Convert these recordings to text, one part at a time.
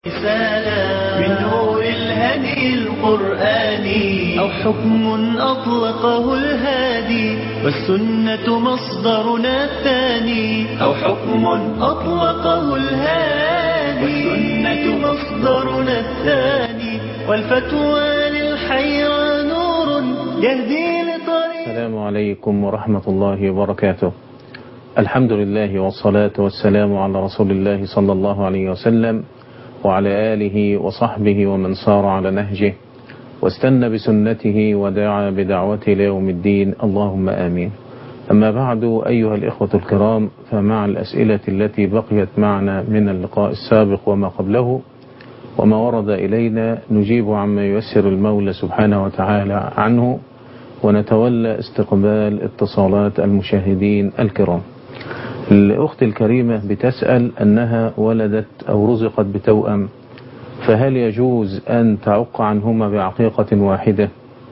رسالة من نور الهدي القرآني أو حكم أطلقه الهادي والسنة مصدرنا الثاني أو حكم أطلقه الهادي والسنة مصدرنا الثاني والفتوى للحيرى نور يهدي لطريق السلام عليكم ورحمة الله وبركاته الحمد لله والصلاة والسلام على رسول الله صلى الله عليه وسلم وعلى آله وصحبه ومن سار على نهجه واستنى بسنته ودعا بدعوته ليوم الدين اللهم آمين أما بعد أيها الإخوة الكرام فمع الأسئلة التي بقيت معنا من اللقاء السابق وما قبله وما ورد إلينا نجيب عما ييسر المولى سبحانه وتعالى عنه ونتولى استقبال اتصالات المشاهدين الكرام الأخت الكريمة بتسأل أنها ولدت أو رزقت بتوأم فهل يجوز أن تعق عنهما بعقيقة واحدة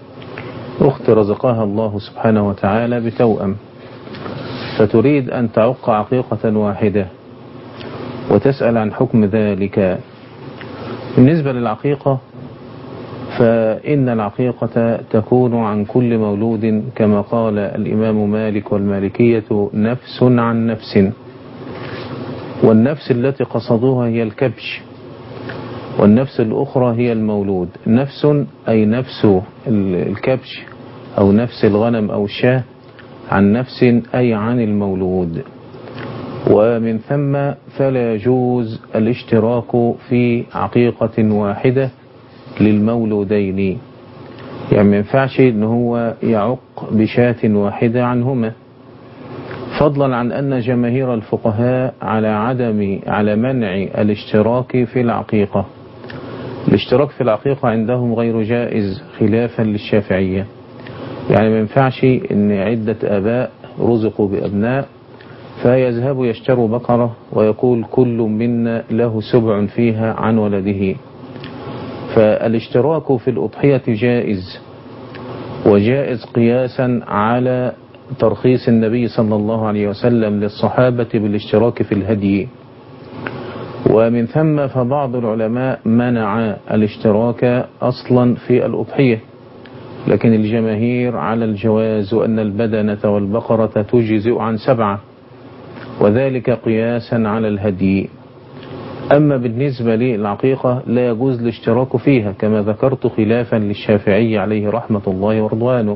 أخت رزقها الله سبحانه وتعالى بتوأم فتريد أن تعق عقيقة واحدة وتسأل عن حكم ذلك بالنسبة للعقيقة فإن العقيقة تكون عن كل مولود كما قال الإمام مالك والمالكية نفس عن نفس والنفس التي قصدوها هي الكبش والنفس الأخرى هي المولود نفس أي نفس الكبش أو نفس الغنم أو الشاه عن نفس أي عن المولود ومن ثم فلا يجوز الاشتراك في عقيقة واحدة للمولودين يعني ما ينفعش ان هو يعق بشاة واحدة عنهما فضلا عن ان جماهير الفقهاء على عدم على منع الاشتراك في العقيقة الاشتراك في العقيقة عندهم غير جائز خلافا للشافعية يعني ما ينفعش ان عدة اباء رزقوا بابناء فيذهبوا يشتروا بقرة ويقول كل منا له سبع فيها عن ولده فالاشتراك في الأضحية جائز وجائز قياسا على ترخيص النبي صلى الله عليه وسلم للصحابة بالاشتراك في الهدي ومن ثم فبعض العلماء منع الاشتراك أصلا في الأضحية لكن الجماهير على الجواز وأن البدنة والبقرة تجزئ عن سبعة وذلك قياسا على الهدي أما بالنسبة للعقيقة لا يجوز الاشتراك فيها كما ذكرت خلافا للشافعي عليه رحمة الله ورضوانه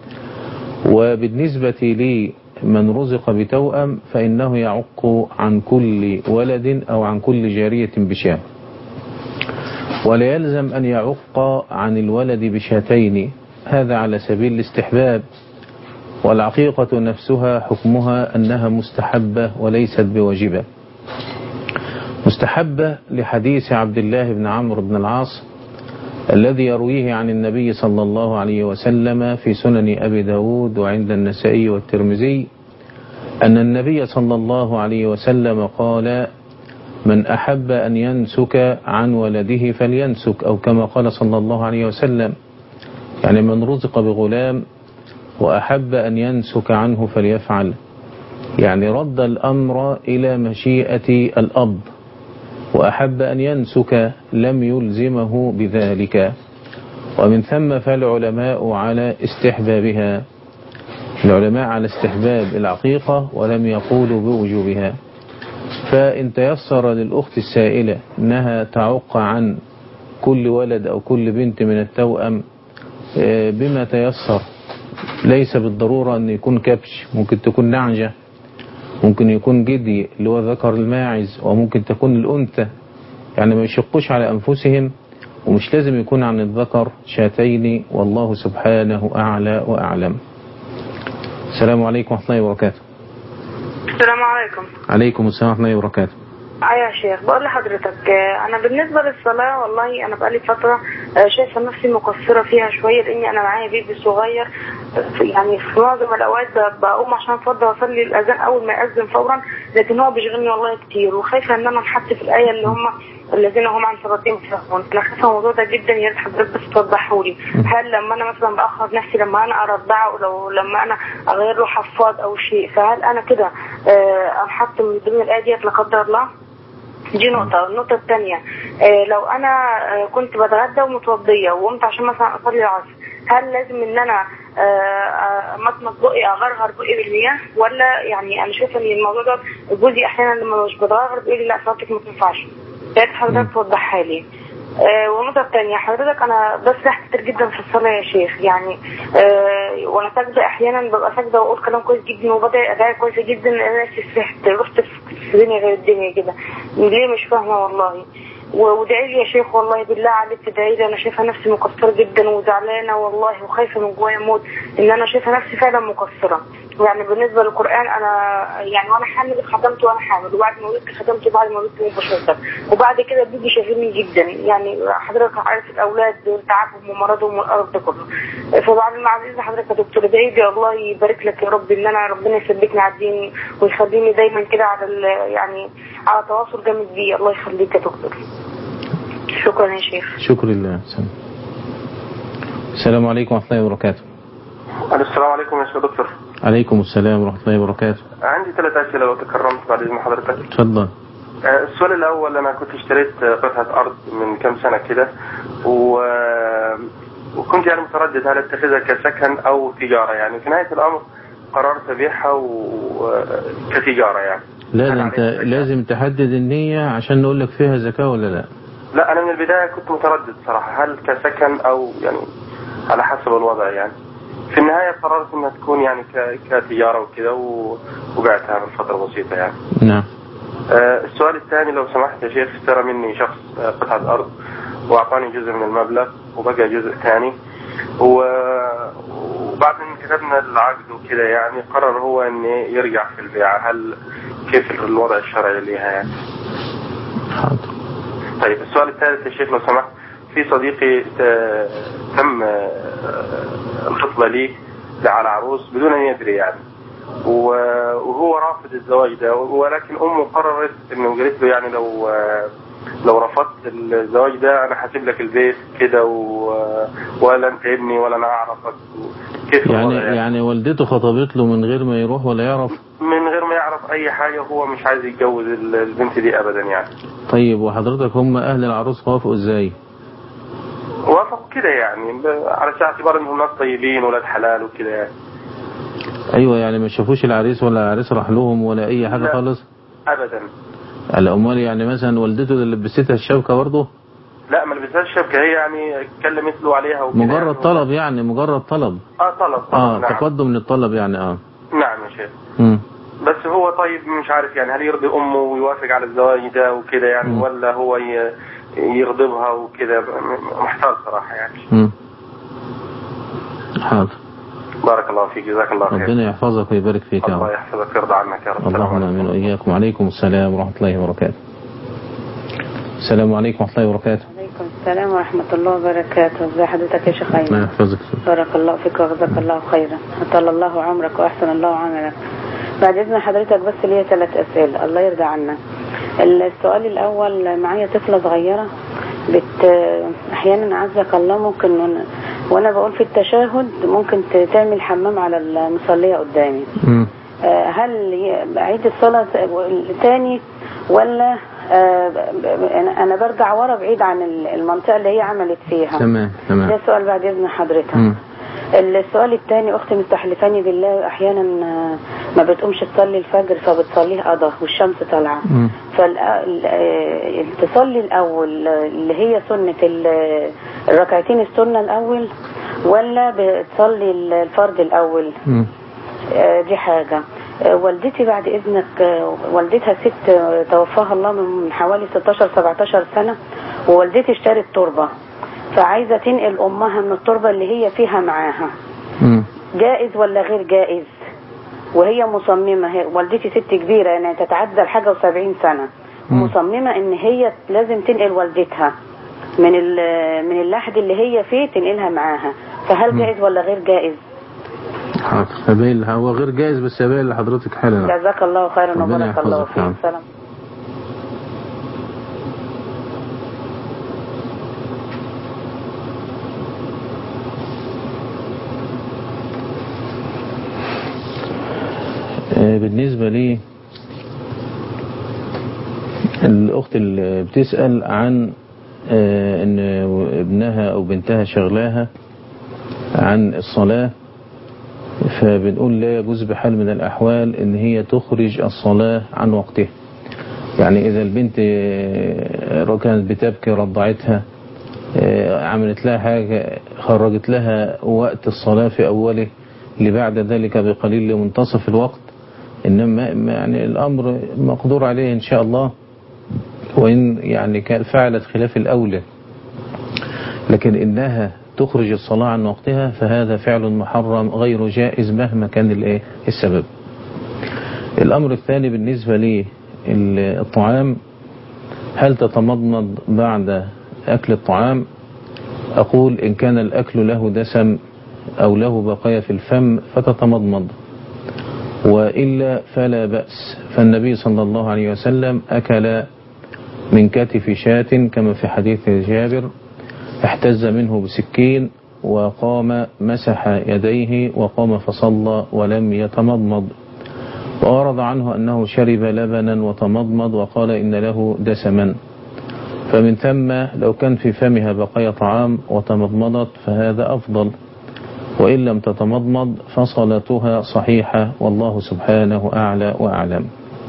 وبالنسبة لمن رزق بتوأم فإنه يعق عن كل ولد أو عن كل جارية بشاة ولا يلزم أن يعق عن الولد بشاتين هذا على سبيل الاستحباب والعقيقة نفسها حكمها أنها مستحبة وليست بواجبة مستحبة لحديث عبد الله بن عمرو بن العاص الذي يرويه عن النبي صلى الله عليه وسلم في سنن أبي داود وعند النسائي والترمذي أن النبي صلى الله عليه وسلم قال من أحب أن ينسك عن ولده فلينسك أو كما قال صلى الله عليه وسلم يعني من رزق بغلام وأحب أن ينسك عنه فليفعل يعني رد الأمر إلى مشيئة الأب وأحب أن ينسك لم يلزمه بذلك ومن ثم فالعلماء على استحبابها العلماء على استحباب العقيقة ولم يقولوا بوجوبها فإن تيسر للأخت السائلة أنها تعق عن كل ولد أو كل بنت من التوأم بما تيسر ليس بالضرورة أن يكون كبش ممكن تكون نعجة ممكن يكون جدي اللي هو ذكر الماعز وممكن تكون الأنثى يعني ما يشقوش على أنفسهم ومش لازم يكون عن الذكر شاتين والله سبحانه أعلى وأعلم السلام عليكم ورحمة الله وبركاته السلام عليكم عليكم السلام ورحمة الله وبركاته ايوه يا شيخ بقول لحضرتك آه، انا بالنسبه للصلاه والله انا بقالي فتره آه، شايفه نفسي مقصره فيها شويه لاني انا معايا بيبي صغير آه، يعني في معظم الاوقات ب- بقوم عشان اتوضى واصلي الاذان اول ما ياذن فورا لكن هو بيشغلني والله كتير وخايفه ان انا انحط في الايه اللي هم الذين هم عن صلاتهم ساهون انا خايفه الموضوع ده جدا يا ريت حضرتك بس توضحه لي هل لما انا مثلا باخر نفسي لما انا ارضعه لو لما انا اغير له حفاض او شيء فهل انا كده آه، انحط من ضمن الايه ديت لا قدر الله دي نقطة النقطة الثانية آه، لو انا آه، كنت بتغدى ومتوضيه وقمت عشان مثلا اصلي العصر هل لازم ان انا آه، آه، مطمط بقي اغرغر بقي بالمياه ولا يعني انا شايفه ان الموضوع ده جوزي احيانا لما مش بتغرغر بيقول لي لا صلاتك ما تنفعش يا ريت حضرتك توضحها لي آه، والنقطة الثانية حضرتك أنا بسرح كتير جدا في الصلاة يا شيخ يعني آه، وأنا ساجدة أحيانا ببقى ساجدة وأقول كلام كويس جدا وبدأ أداء كويسة جدا أنا نفسي سرحت رحت في في دنيا غير الدنيا كده ليه مش فاهمة والله و- وادعي لي يا شيخ والله بالله عليك تدعي لي انا شايفه نفسي مقصره جدا وزعلانه والله وخايفه من جوايا موت ان انا شايفه نفسي فعلا مقصره يعني بالنسبه للقران انا يعني وانا حامل ختمت وانا حامل وبعد ما ولدت ختمت وبعد ما ولدت مباشره وبعد كده بيجي شاغلني جدا يعني حضرتك عارف الاولاد تعبهم ومرضهم والقرف ده كله فبعد ما عايز حضرتك يا دكتور ادعي لي الله يبارك لك يا رب ان انا ربنا يثبتني على الدين ويخليني دايما كده على ال- يعني على تواصل جامد بيه الله يخليك يا دكتور شكرا يا شيخ شكر لله سلام. السلام عليكم ورحمة الله وبركاته السلام عليكم يا شيخ دكتور عليكم السلام ورحمة الله وبركاته عندي ثلاث أسئلة لو تكرمت بعد إذن حضرتك اتفضل آه، السؤال الأول أنا كنت اشتريت آه، قطعة أرض من كم سنة كده و... وكنت يعني متردد هل أتخذها كسكن أو تجارة يعني في نهاية الأمر قررت أبيعها و... كتجارة يعني لا هل ده انت عليها زكاة؟ لازم تحدد النية عشان نقول لك فيها زكاة ولا لا لا أنا من البداية كنت متردد صراحة هل كسكن أو يعني على حسب الوضع يعني في النهاية قررت إنها تكون يعني ك... كتجارة وكده و... وبعتها من فترة بسيطة يعني نعم آه، السؤال الثاني لو سمحت يا شيخ اشترى مني شخص آه، قطعة أرض وأعطاني جزء من المبلغ وبقى جزء ثاني و- وبعد ما كتبنا العقد وكده يعني قرر هو أن يرجع في البيعة هل كيف الوضع الشرعي ليها يعني حاضر طيب السؤال الثالث يا شيخ لو سمحت في صديقي آه، تم آه، الخطبة لي على عروس بدون أن يدري يعني و- وهو رافض الزواج ده ولكن أمه قررت إنه قالت له يعني لو آه، لو رفضت الزواج ده أنا هسيب لك البيت كده و- ولا أنت ابني ولا أنا أعرفك كيف يعني الوضع يعني والدته خطبت له من غير ما يروح ولا يعرف من غير ما يعرف أي حاجة هو مش عايز يتجوز ال- البنت دي أبدا يعني طيب وحضرتك هم أهل العروس وافقوا ازاي وافقوا كده يعني ب- على اساس اعتبار انهم ناس طيبين ولاد حلال وكده يعني ايوه يعني ما شافوش العريس ولا العريس راح لهم ولا اي حاجة لا. خالص ابدا الاموال يعني مثلا والدته اللي لبستها الشبكة برضه لا ما لبسهاش شبكه هي يعني اتكلمت له عليها وكده مجرد يعني. طلب يعني مجرد طلب اه طلب طلب اه نعم تقدم للطلب يعني اه نعم يا شيخ مم. بس هو طيب مش عارف يعني هل يرضي امه ويوافق على الزواج ده وكده يعني مم. ولا هو ي- يغضبها وكده م- محتار صراحه يعني مم. حاضر بارك الله فيك جزاك الله خير ربنا يحفظك ويبارك فيك يا الله رب يحفظك ويرضى عنك يا رب السلام اللهم عليكم. امين واياكم وعليكم السلام ورحمة الله وبركاته السلام عليكم ورحمة الله وبركاته عليكم السلام ورحمة الله وبركاته ازي حضرتك يا شيخ الله أيمن يحفظك بارك الله فيك وجزاك الله خيرا أطال الله عمرك وأحسن الله عملك بعد إذن حضرتك بس ليا ثلاث أسئلة الله يرضى عنك السؤال الأول معايا طفلة صغيرة بت أحيانا عزك الله ممكن وأنا- وأنا بقول في التشهد ممكن ت- تعمل حمام على المصلية قدامي مم. آه، هل ي- أعيد الصلاة تاني ولا آه، ب- ب- أنا أنا برجع ورا بعيد عن ال- المنطقة اللي هي عملت فيها تمام ده تمام سؤال بعد إذن حضرتك مم. السؤال الثاني أختي مستحلفاني بالله أحيانا آه، ما بتقومش تصلي الفجر فبتصليه قضى والشمس طالعة مم. فتصلي الأول آه، اللي هي سنة ال- الركعتين السنة الأول ولا بتصلي الفرض الأول مم. آه، دي حاجة آه، والدتي بعد إذنك آه، والدتها ست آه، توفاها الله من حوالي 16-17 سنة ووالدتي اشترت تربة فعايزة تنقل أمها من التربة اللي هي فيها معاها مم. جائز ولا غير جائز وهي مصممة هي والدتي ست كبيرة يعني تتعدى الحاجة وسبعين سنة مم. مصممة ان هي لازم تنقل والدتها من ال- من اللحد اللي هي فيه تنقلها معاها فهل مم. جائز ولا غير جائز حاضر هبين هو غير جائز بس هبين لحضرتك حالا جزاك الله خيرا ربنا وبارك الله يحفظك، فيك نعم. سلام آه، بالنسبة لي الأخت اللي بتسأل عن آه، ان ابنها او بنتها شغلاها عن الصلاة فبنقول لا يجوز بحال من الأحوال ان هي تخرج الصلاة عن وقتها يعني إذا البنت آه، كانت بتبكي رضعتها آه، عملت لها حاجة خرجت لها وقت الصلاة في أوله لبعد ذلك بقليل لمنتصف الوقت إنما ما- يعني الأمر مقدور عليه إن شاء الله وإن يعني كان فعلت خلاف الأولى لكن إنها تخرج الصلاة عن وقتها فهذا فعل محرم غير جائز مهما كان الإيه السبب الأمر الثاني بالنسبة للطعام هل تتمضمض بعد أكل الطعام أقول إن كان الأكل له دسم أو له بقايا في الفم فتتمضمض وإلا فلا بأس فالنبي صلى الله عليه وسلم أكل من كتف شاة كما في حديث جابر احتز منه بسكين وقام مسح يديه وقام فصلى ولم يتمضمض وورد عنه أنه شرب لبنا وتمضمض وقال إن له دسما فمن ثم لو كان في فمها بقايا طعام وتمضمضت فهذا أفضل وإن لم تتمضمض فصلاتها صحيحة والله سبحانه أعلى وأعلم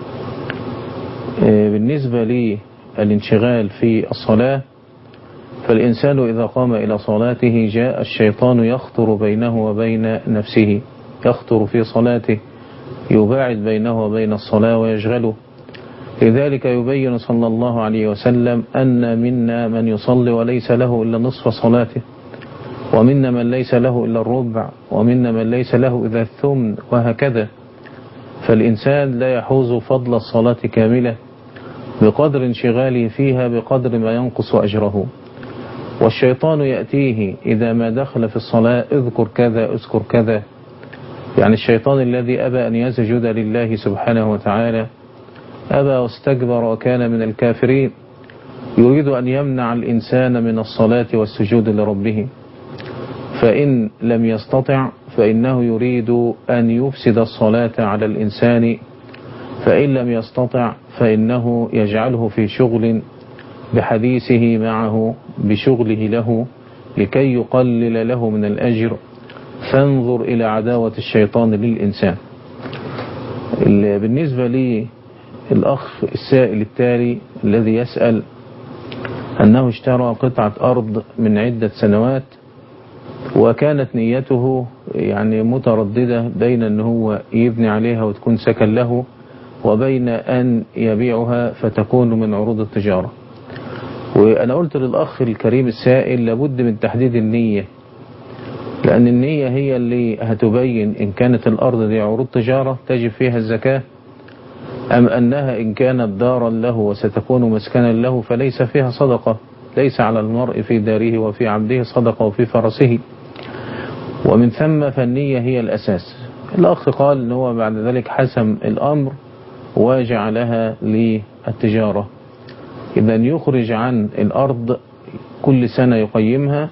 إيه، بالنسبة للانشغال في الصلاة فالإنسان إذا قام إلى صلاته جاء الشيطان يخطر بينه وبين نفسه يخطر في صلاته يباعد بينه وبين الصلاة ويشغله لذلك يبين صلى الله عليه وسلم أن منا من يصلي وليس له إلا نصف صلاته ومنا من ليس له إلا الربع ومنا من ليس له إلا الثمن وهكذا فالإنسان لا يحوز فضل الصلاة كاملة بقدر انشغاله فيها بقدر ما ينقص أجره والشيطان يأتيه إذا ما دخل في الصلاة اذكر كذا اذكر كذا يعني الشيطان الذي أبى أن يسجد لله سبحانه وتعالى أبى واستكبر وكان من الكافرين يريد أن يمنع الإنسان من الصلاة والسجود لربه فإن لم يستطع فإنه يريد أن يفسد الصلاة على الإنسان فإن لم يستطع فإنه يجعله في شغل بحديثه معه بشغله له لكي يقلل له من الأجر فانظر إلى عداوة الشيطان للإنسان ال- بالنسبة لي الأخ السائل التالي الذي يسأل أنه اشترى قطعة أرض من عدة سنوات وكانت نيته يعني مترددة بين أن هو يبني عليها وتكون سكن له وبين أن يبيعها فتكون من عروض التجارة وأنا قلت للأخ الكريم السائل لابد من تحديد النية لأن النية هي اللي هتبين إن كانت الأرض دي عروض تجارة تجب فيها الزكاة أم أنها إن كانت دارا له وستكون مسكنا له فليس فيها صدقة ليس على المرء في داره وفي عبده صدقة وفي فرسه ومن ثم فالنية هي الأساس الأخ قال أنه هو بعد ذلك حسم الأمر وجعلها للتجارة إذا يخرج عن الأرض كل سنة يقيمها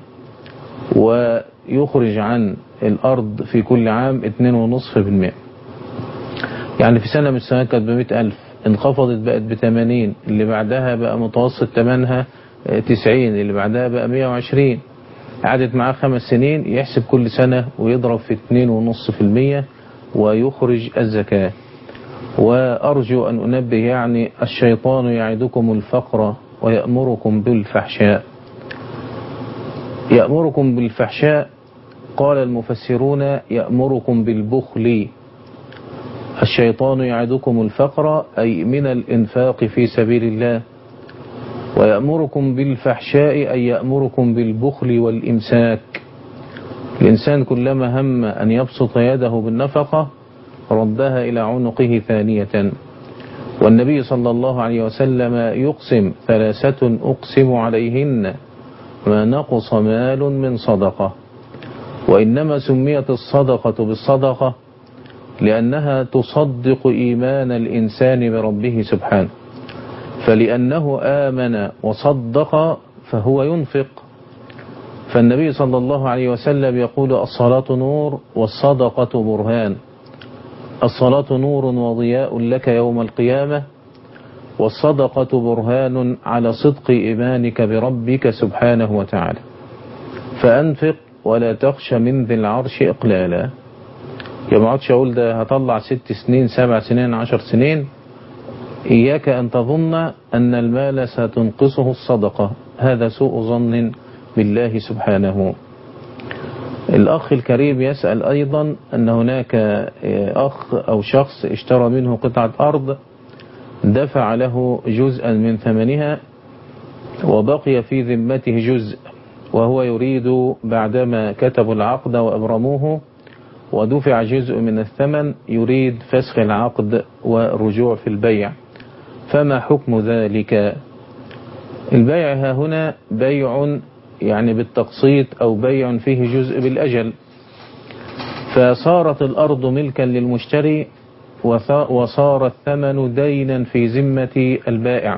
ويخرج عن الأرض في كل عام 2.5% يعني في سنة من السنوات كانت بمئة ألف انخفضت بقت بثمانين اللي بعدها بقى متوسط تمنها تسعين اللي بعدها بقى مية وعشرين قعدت معاه خمس سنين يحسب كل سنة ويضرب في اتنين ونص في المية ويخرج الزكاة وأرجو أن أنبه يعني الشيطان يعدكم الفقر ويأمركم بالفحشاء يأمركم بالفحشاء قال المفسرون يأمركم بالبخل الشيطان يعدكم الفقر أي من الإنفاق في سبيل الله ويأمركم بالفحشاء أي يأمركم بالبخل والإمساك الإنسان كلما هم أن يبسط يده بالنفقة ردها إلى عنقه ثانية والنبي صلى الله عليه وسلم يقسم ثلاثة أقسم عليهن ما نقص مال من صدقة وإنما سميت الصدقة بالصدقة لأنها تصدق إيمان الإنسان بربه سبحانه فلأنه آمن وصدق فهو ينفق فالنبي صلى الله عليه وسلم يقول الصلاة نور والصدقة برهان الصلاة نور وضياء لك يوم القيامة والصدقة برهان على صدق إيمانك بربك سبحانه وتعالى فأنفق ولا تخشى من ذي العرش إقلالا يا ما اقعدش أقول ده هطلع ست سنين سبع سنين عشر سنين إياك أن تظن أن المال ستنقصه الصدقة هذا سوء ظن بالله سبحانه الأخ الكريم يسأل أيضا أن هناك أخ أو شخص اشترى منه قطعة أرض دفع له جزءا من ثمنها وبقي في ذمته جزء وهو يريد بعدما كتبوا العقد وأبرموه ودفع جزء من الثمن يريد فسخ العقد والرجوع في البيع فما حكم ذلك البيع ها هنا بيع يعني بالتقسيط أو بيع فيه جزء بالأجل فصارت الأرض ملكا للمشتري وصار الثمن دينا في ذمة البائع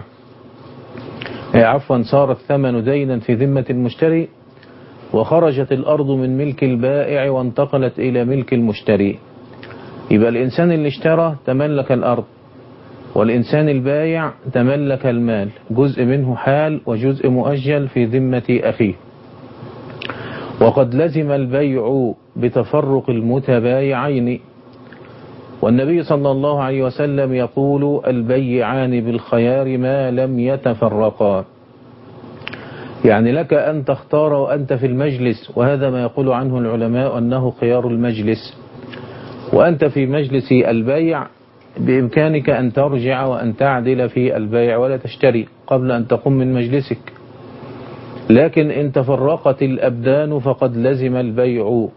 عفوا صار الثمن دينا في ذمة المشتري وخرجت الأرض من ملك البائع وانتقلت إلى ملك المشتري يبقى الإنسان اللي اشترى تملك الأرض والإنسان البايع تملك المال جزء منه حال وجزء مؤجل في ذمة أخيه وقد لزم البيع بتفرق المتبايعين والنبي صلى الله عليه وسلم يقول البيعان بالخيار ما لم يتفرقا يعني لك أن تختار وأنت في المجلس وهذا ما يقول عنه العلماء أنه خيار المجلس وأنت في مجلس البيع بإمكانك أن ترجع وأن تعدل في البيع ولا تشتري قبل أن تقوم من مجلسك لكن إن تفرقت الأبدان فقد لزم البيع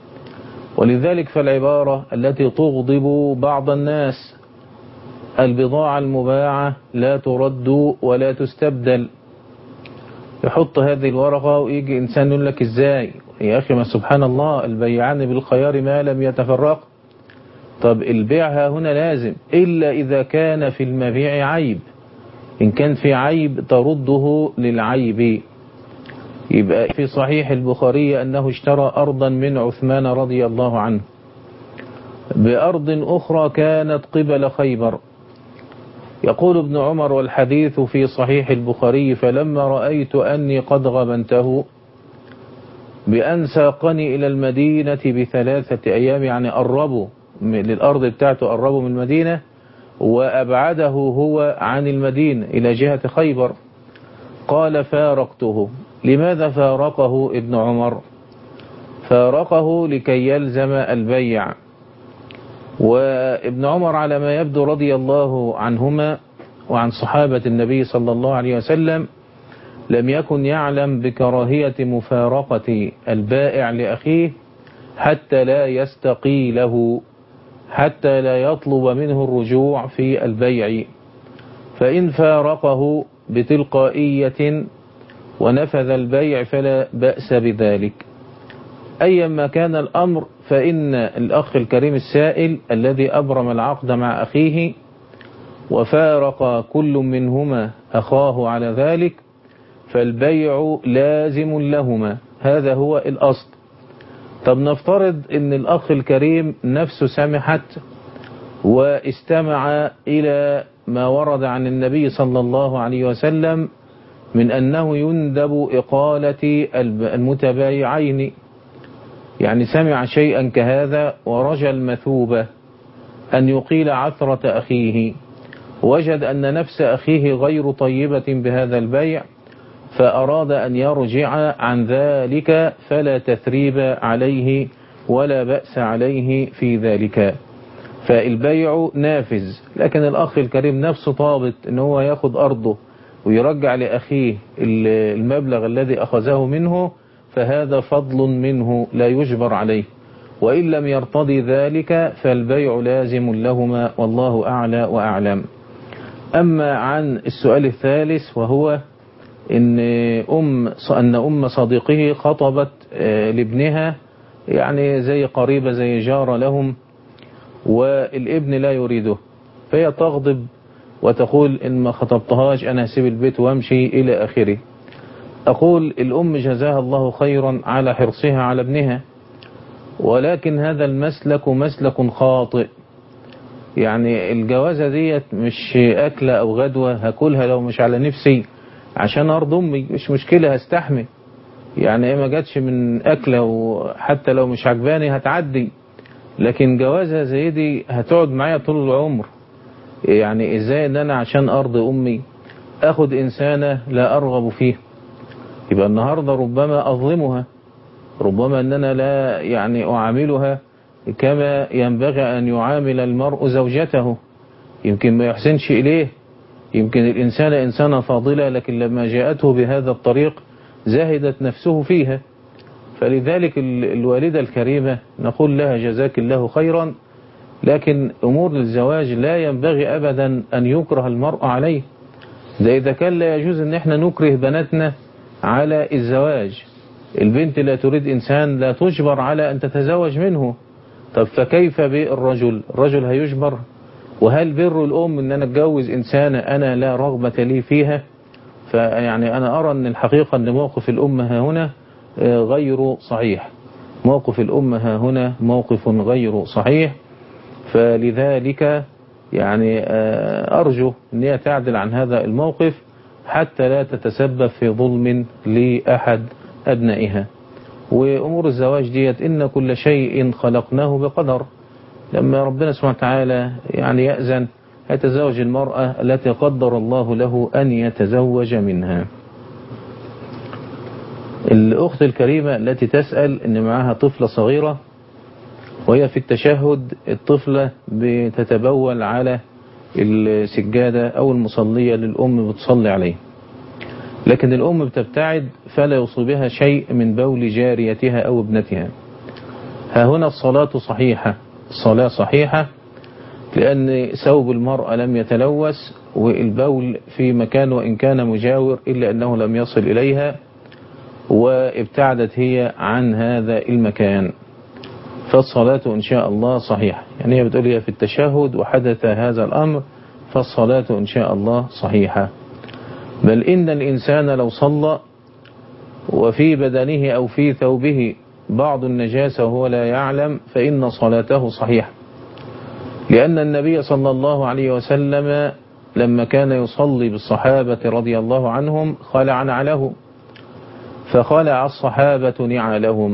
ولذلك فالعبارة التي تغضب بعض الناس البضاعة المباعة لا ترد ولا تستبدل يحط هذه الورقة ويجي إنسان يقول لك إزاي يا أخي ما سبحان الله البيعان بالخيار ما لم يتفرق طب البيع ها هنا لازم إلا إذا كان في المبيع عيب إن كان في عيب ترده للعيب يبقى في صحيح البخاري أنه اشترى أرضا من عثمان رضي الله عنه بأرض أخرى كانت قبل خيبر يقول ابن عمر والحديث في صحيح البخاري فلما رأيت أني قد غبنته بأن ساقني إلى المدينة بثلاثة أيام يعني قربوا للأرض بتاعته قربوا من المدينة وأبعده هو عن المدينة إلى جهة خيبر قال فارقته لماذا فارقه ابن عمر فارقه لكي يلزم البيع وابن عمر على ما يبدو رضي الله عنهما وعن صحابة النبي صلى الله عليه وسلم لم يكن يعلم بكراهية مفارقة البائع لأخيه حتى لا يستقيله حتى لا يطلب منه الرجوع في البيع فإن فارقه بتلقائية ونفذ البيع فلا بأس بذلك أيما كان الأمر فإن الأخ الكريم السائل الذي أبرم العقد مع أخيه وفارق كل منهما أخاه على ذلك فالبيع لازم لهما هذا هو الأصل طب نفترض ان الأخ الكريم نفسه سمحت واستمع إلى ما ورد عن النبي صلى الله عليه وسلم من أنه يندب إقالة المتبايعين يعني سمع شيئا كهذا ورجى المثوبة أن يقيل عثرة أخيه وجد أن نفس أخيه غير طيبة بهذا البيع فأراد أن يرجع عن ذلك فلا تثريب عليه ولا بأس عليه في ذلك فالبيع نافذ لكن الأخ الكريم نفسه طابت أن هو ياخد أرضه ويرجع لأخيه المبلغ الذي أخذه منه فهذا فضل منه لا يجبر عليه وإن لم يرتضي ذلك فالبيع لازم لهما والله أعلى وأعلم أما عن السؤال الثالث وهو إن أم أن أم صديقه خطبت لابنها يعني زي قريبة زي جارة لهم والابن لا يريده فهي تغضب وتقول إن ما خطبتهاش أنا هسيب البيت وامشي إلى آخره أقول الأم جزاها الله خيرا على حرصها على ابنها ولكن هذا المسلك مسلك خاطئ يعني الجوازة ديت مش أكلة أو غدوة هاكلها لو مش على نفسي عشان أرض أمي مش مشكلة هستحمل يعني إيه ما جاتش من أكلة وحتى لو مش عجباني هتعدي لكن جوازة زي دي هتقعد معايا طول العمر يعني إزاي إن أنا عشان أرض أمي أخد إنسانة لا أرغب فيه يبقى النهاردة ربما أظلمها ربما أن أنا لا يعني أعاملها كما ينبغي أن يعامل المرء زوجته يمكن ما يحسنش إليه يمكن الإنسان إنسانة فاضلة لكن لما جاءته بهذا الطريق زهدت نفسه فيها فلذلك الوالدة الكريمة نقول لها جزاك الله خيرا لكن أمور الزواج لا ينبغي أبدا أن يكره المرء عليه ده إذا كان لا يجوز أن احنا نكره بناتنا على الزواج البنت لا تريد إنسان لا تجبر على أن تتزوج منه طب فكيف بالرجل الرجل هيجبر وهل بر الأم أن أنا أتجوز إنسانة أنا لا رغبة لي فيها فيعني أنا أرى أن الحقيقة أن موقف الأمة هنا غير صحيح موقف الأمة هنا موقف غير صحيح فلذلك يعني أرجو أن هي تعدل عن هذا الموقف حتى لا تتسبب في ظلم لأحد أبنائها وأمور الزواج ديت إن كل شيء خلقناه بقدر لما ربنا سبحانه وتعالى يعني يأذن يتزوج المرأة التي قدر الله له أن يتزوج منها الأخت الكريمة التي تسأل أن معها طفلة صغيرة وهي في التشهد الطفلة بتتبول على السجادة أو المصلية للأم بتصلي عليه لكن الأم بتبتعد فلا يصيبها شيء من بول جاريتها أو ابنتها ها هنا الصلاة صحيحة الصلاة صحيحة لأن ثوب المرأة لم يتلوث والبول في مكان وإن كان مجاور إلا أنه لم يصل إليها وابتعدت هي عن هذا المكان فالصلاة إن شاء الله صحيحة يعني هي بتقول هي في التشهد وحدث هذا الأمر فالصلاة إن شاء الله صحيحة بل إن الإنسان لو صلى وفي بدنه أو في ثوبه بعض النجاسة وهو لا يعلم فإن صلاته صحيحة لأن النبي صلى الله عليه وسلم لما كان يصلي بالصحابة رضي الله عنهم خلع نعله فخلع الصحابة نعلهم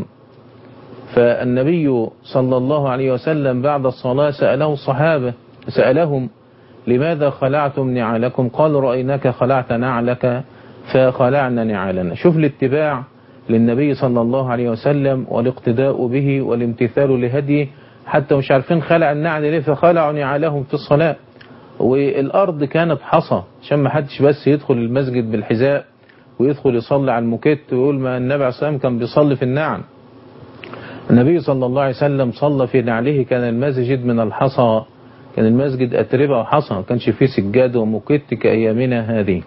فالنبي صلى الله عليه وسلم بعد الصلاة سأله الصحابة سألهم لماذا خلعتم نعالكم قالوا رأيناك خلعت نعلك فخلعنا نعالنا شوف الاتباع للنبي صلى الله عليه وسلم والاقتداء به والامتثال لهديه حتى مش عارفين خلع النعل ليه فخلعوا نعالهم في الصلاة والأرض كانت حصى عشان ما حدش بس يدخل المسجد بالحذاء ويدخل يصلي على الموكيت ويقول ما النبي عليه الصلاة والسلام كان بيصلي في النعم النبي صلى الله عليه وسلم صلى في نعله كان المسجد من الحصى كان المسجد أتربة وحصى ما كانش فيه سجاد وموكيت كأيامنا هذه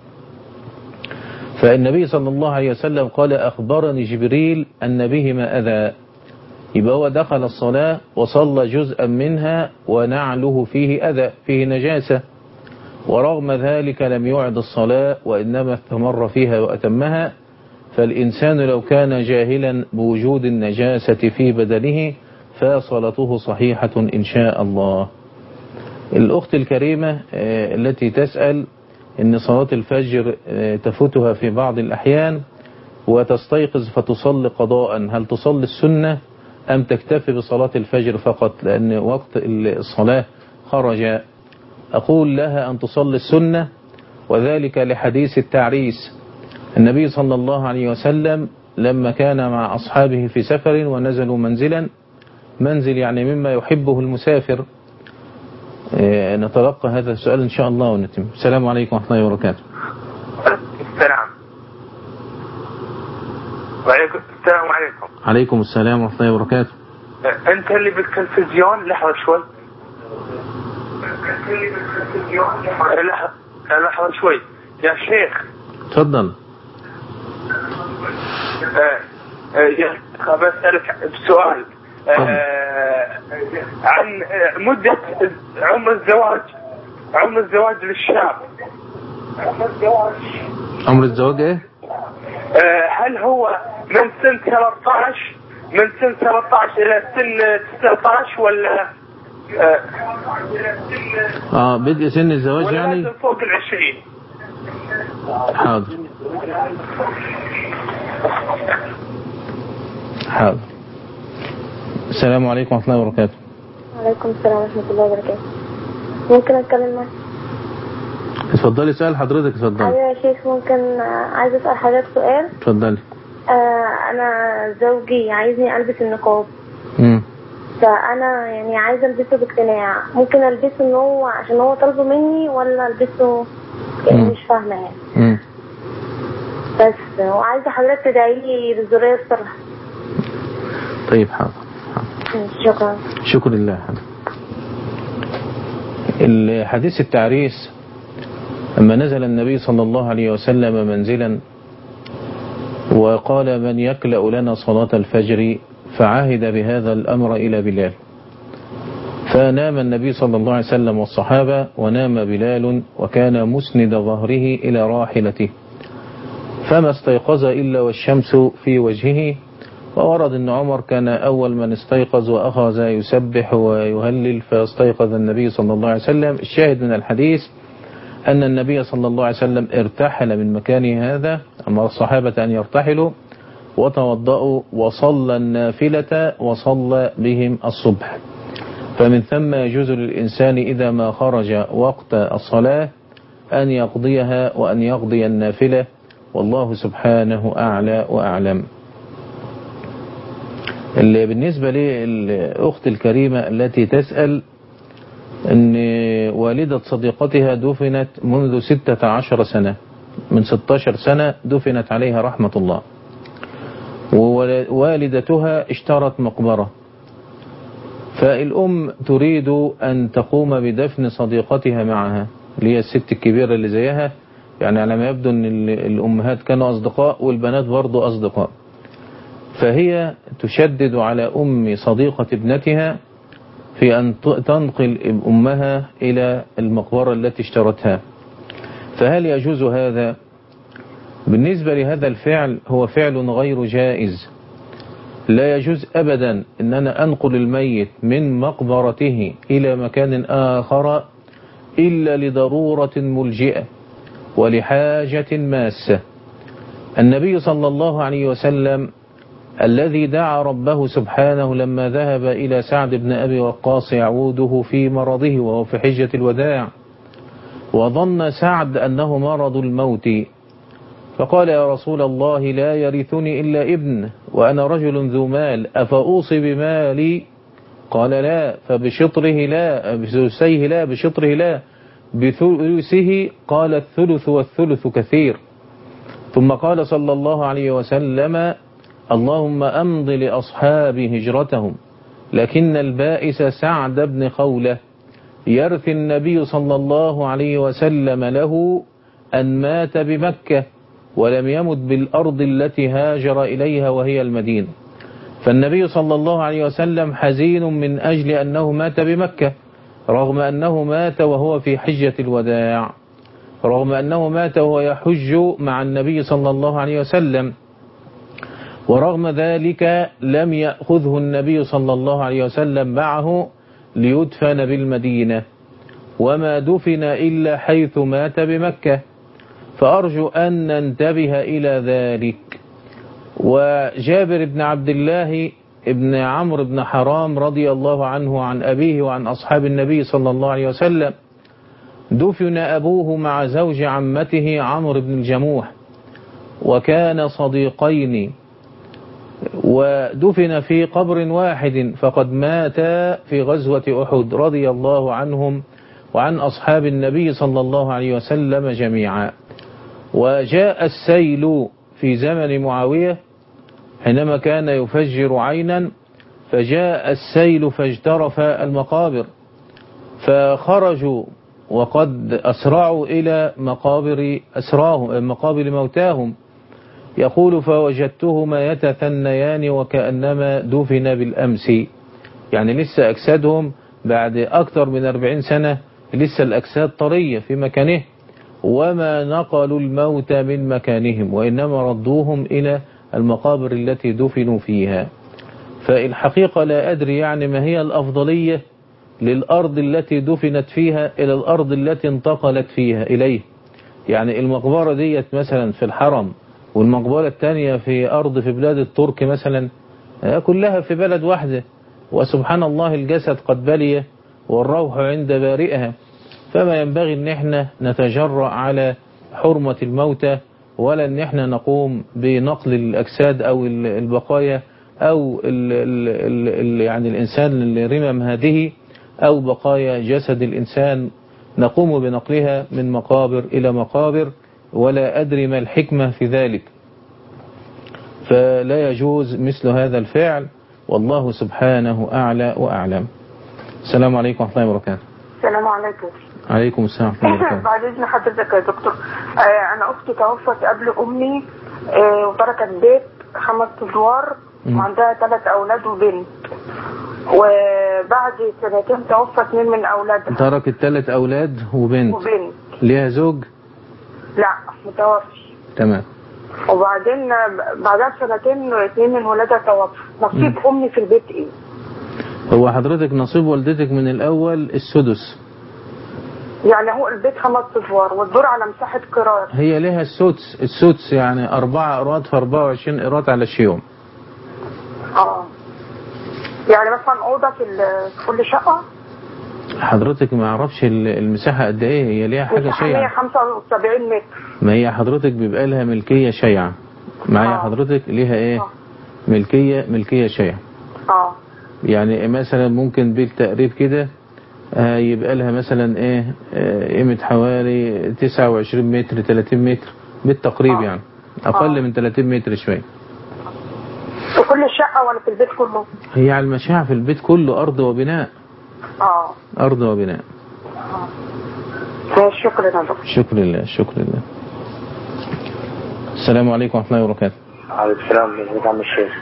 فالنبي صلى الله عليه وسلم قال أخبرني جبريل أن بهما أذى يبقى هو دخل الصلاة وصلى جزءا منها ونعله فيه أذى فيه نجاسة ورغم ذلك لم يعد الصلاة وإنما استمر فيها وأتمها فالإنسان لو كان جاهلا بوجود النجاسة في بدنه فصلاته صحيحة إن شاء الله الأخت الكريمة التي تسأل أن صلاة الفجر تفوتها في بعض الأحيان وتستيقظ فتصلي قضاء هل تصلي السنة أم تكتفي بصلاة الفجر فقط لأن وقت الصلاة خرج أقول لها أن تصلي السنة وذلك لحديث التعريس النبي صلى الله عليه وسلم لما كان مع أصحابه في سفر ونزلوا منزلا منزل يعني مما يحبه المسافر نتلقى هذا السؤال إن شاء الله ونتم السلام عليكم ورحمة الله وبركاته السلام وعليكم السلام عليكم عليكم السلام ورحمة الله وبركاته انت اللي بالتلفزيون لحظة شوي انت اللي بالتلفزيون لحظة لحظة شوي يا شيخ تفضل آه آه يا شيخ بسألك بسؤال آه عن مدة عمر الزواج عمر الزواج للشاب عمر الزواج عمر الزواج ايه هل هو من سن 13 من سن 13 الى سن 19 ولا آه، اه بدء سن الزواج ولا يعني لازم فوق العشرين حاضر حاضر السلام عليكم ورحمة الله وبركاته وعليكم السلام ورحمة الله وبركاته ممكن أتكلم معك؟ اتفضلي سؤال حضرتك اتفضلي أيوة يا شيخ ممكن آه، عايزة أسأل حضرتك سؤال اتفضلي آه أنا زوجي عايزني ألبس النقاب مم. فأنا يعني عايزة ألبسه باقتناع ممكن ألبسه إن هو عشان هو طالبه مني ولا ألبسه يعني مم. مش فاهمة يعني مم. بس وعايزة حضرتك تدعي لي بالذرية الصالحة طيب حاضر حاضر. شكرا شكر لله الحديث التعريس لما نزل النبي صلى الله عليه وسلم منزلا وقال من يكلأ لنا صلاة الفجر فعهد بهذا الأمر إلى بلال فنام النبي صلى الله عليه وسلم والصحابة ونام بلال وكان مسند ظهره إلى راحلته فما استيقظ إلا والشمس في وجهه وورد أن عمر كان أول من استيقظ وأخذ يسبح ويهلل فاستيقظ النبي صلى الله عليه وسلم الشاهد من الحديث أن النبي صلى الله عليه وسلم ارتحل من مكانه هذا أمر الصحابة أن يرتحلوا وتوضأوا وصلى النافلة وصلى بهم الصبح فمن ثم يجوز للإنسان إذا ما خرج وقت الصلاة أن يقضيها وأن يقضي النافلة والله سبحانه أعلى وأعلم اللي بالنسبة للأخت الكريمة التي تسأل أن والدة صديقتها دفنت منذ ستة عشر سنة من 16 سنة دفنت عليها رحمة الله ووالدتها اشترت مقبرة فالأم تريد أن تقوم بدفن صديقتها معها اللي هي الست الكبيرة اللي زيها يعني على ما يبدو أن الأمهات كانوا أصدقاء والبنات برضو أصدقاء فهي تشدد على أم صديقة ابنتها في أن تنقل أمها إلى المقبرة التي اشترتها فهل يجوز هذا بالنسبة لهذا الفعل هو فعل غير جائز لا يجوز أبدا أن أنا أنقل الميت من مقبرته إلى مكان آخر إلا لضرورة ملجئة ولحاجة ماسة النبي صلى الله عليه وسلم الذي دعا ربه سبحانه لما ذهب إلى سعد بن أبي وقاص يعوده في مرضه وهو في حجة الوداع وظن سعد أنه مرض الموت فقال يا رسول الله لا يرثني إلا ابن وأنا رجل ذو مال أفأوصي بمالي قال لا فبشطره لا بثلثيه لا بشطره لا بثلثه قال الثلث والثلث كثير ثم قال صلى الله عليه وسلم اللهم أمض لأصحاب هجرتهم لكن البائس سعد بن خولة يرثي النبي صلى الله عليه وسلم له أن مات بمكة ولم يمت بالأرض التي هاجر إليها وهي المدينة فالنبي صلى الله عليه وسلم حزين من أجل أنه مات بمكة رغم أنه مات وهو في حجة الوداع رغم أنه مات وهو يحج مع النبي صلى الله عليه وسلم ورغم ذلك لم يأخذه النبي صلى الله عليه وسلم معه ليدفن بالمدينة وما دفن إلا حيث مات بمكة فأرجو أن ننتبه إلى ذلك وجابر بن عبد الله ابن عمرو بن حرام رضي الله عنه عن أبيه وعن أصحاب النبي صلى الله عليه وسلم دفن أبوه مع زوج عمته عمرو بن الجموح وكان صديقين ودفن في قبر واحد فقد مات في غزوة أحد رضي الله عنهم وعن أصحاب النبي صلى الله عليه وسلم جميعا وجاء السيل في زمن معاوية حينما كان يفجر عينا فجاء السيل فاجترف المقابر فخرجوا وقد أسرعوا إلى مقابر أسراهم مقابر موتاهم يقول فوجدتهما يتثنيان وكأنما دفن بالأمس يعني لسه أجسادهم بعد أكثر من أربعين سنة لسه الأجساد طرية في مكانه وما نقلوا الموت من مكانهم وإنما ردوهم إلى المقابر التي دفنوا فيها فالحقيقة لا أدري يعني ما هي الأفضلية للأرض التي دفنت فيها إلى الأرض التي انتقلت فيها إليه يعني المقبرة ديت مثلا في الحرم والمقبرة الثانية في أرض في بلاد الترك مثلا آه، كلها في بلد واحدة وسبحان الله الجسد قد بلي والروح عند بارئها فما ينبغي ان احنا نتجرأ على حرمة الموتى ولا ان احنا نقوم بنقل الاجساد او ال- البقايا او ال ال ال ال يعني الانسان اللي رمم هذه او بقايا جسد الانسان نقوم بنقلها من مقابر الى مقابر ولا ادري ما الحكمة في ذلك فلا يجوز مثل هذا الفعل والله سبحانه أعلى وأعلم السلام عليكم ورحمة الله وبركاته السلام عليكم عليكم السلام ورحمة الله وبركاته بعد اذن حضرتك يا دكتور آه انا اختي توفت قبل امي آه وتركت بيت خمس ادوار مم. وعندها ثلاث اولاد وبنت وبعد سنتين توفى اثنين من اولادها تركت ثلاث أولاد وبنت وبنت ليها زوج لا متوفي تمام وبعدين آه، بعدها بسنتين اثنين من ولادها توفوا نصيب امي في البيت ايه؟ هو حضرتك نصيب والدتك من الأول السدس يعني هو البيت خمس ادوار والدور على مساحه قرار هي لها السدس السدس يعني أربعة قيراط في 24 قيراط على الشيوم اه يعني مثلا اوضه في ال- في كل شقه حضرتك ما اعرفش ال- المساحة قد ايه هي ليها حاجة مساحه شيعة 175 متر ما هي حضرتك بيبقى لها ملكية شيعة معايا آه. حضرتك ليها ايه آه. ملكية ملكية شيعة اه يعني مثلا ممكن بالتقريب كده آه، يبقى لها مثلا ايه آه، قيمة حوالي 29 متر 30 متر بالتقريب آه. يعني اقل آه. من 30 متر شوية في كل شقة ولا في البيت كله؟ هي على المشاع في البيت كله ارض وبناء اه ارض وبناء ماشي، شكرا يا دكتور شكر لله شكر لله السلام عليكم ورحمة الله وبركاته عليكم السلام ازيك يا عم الشيخ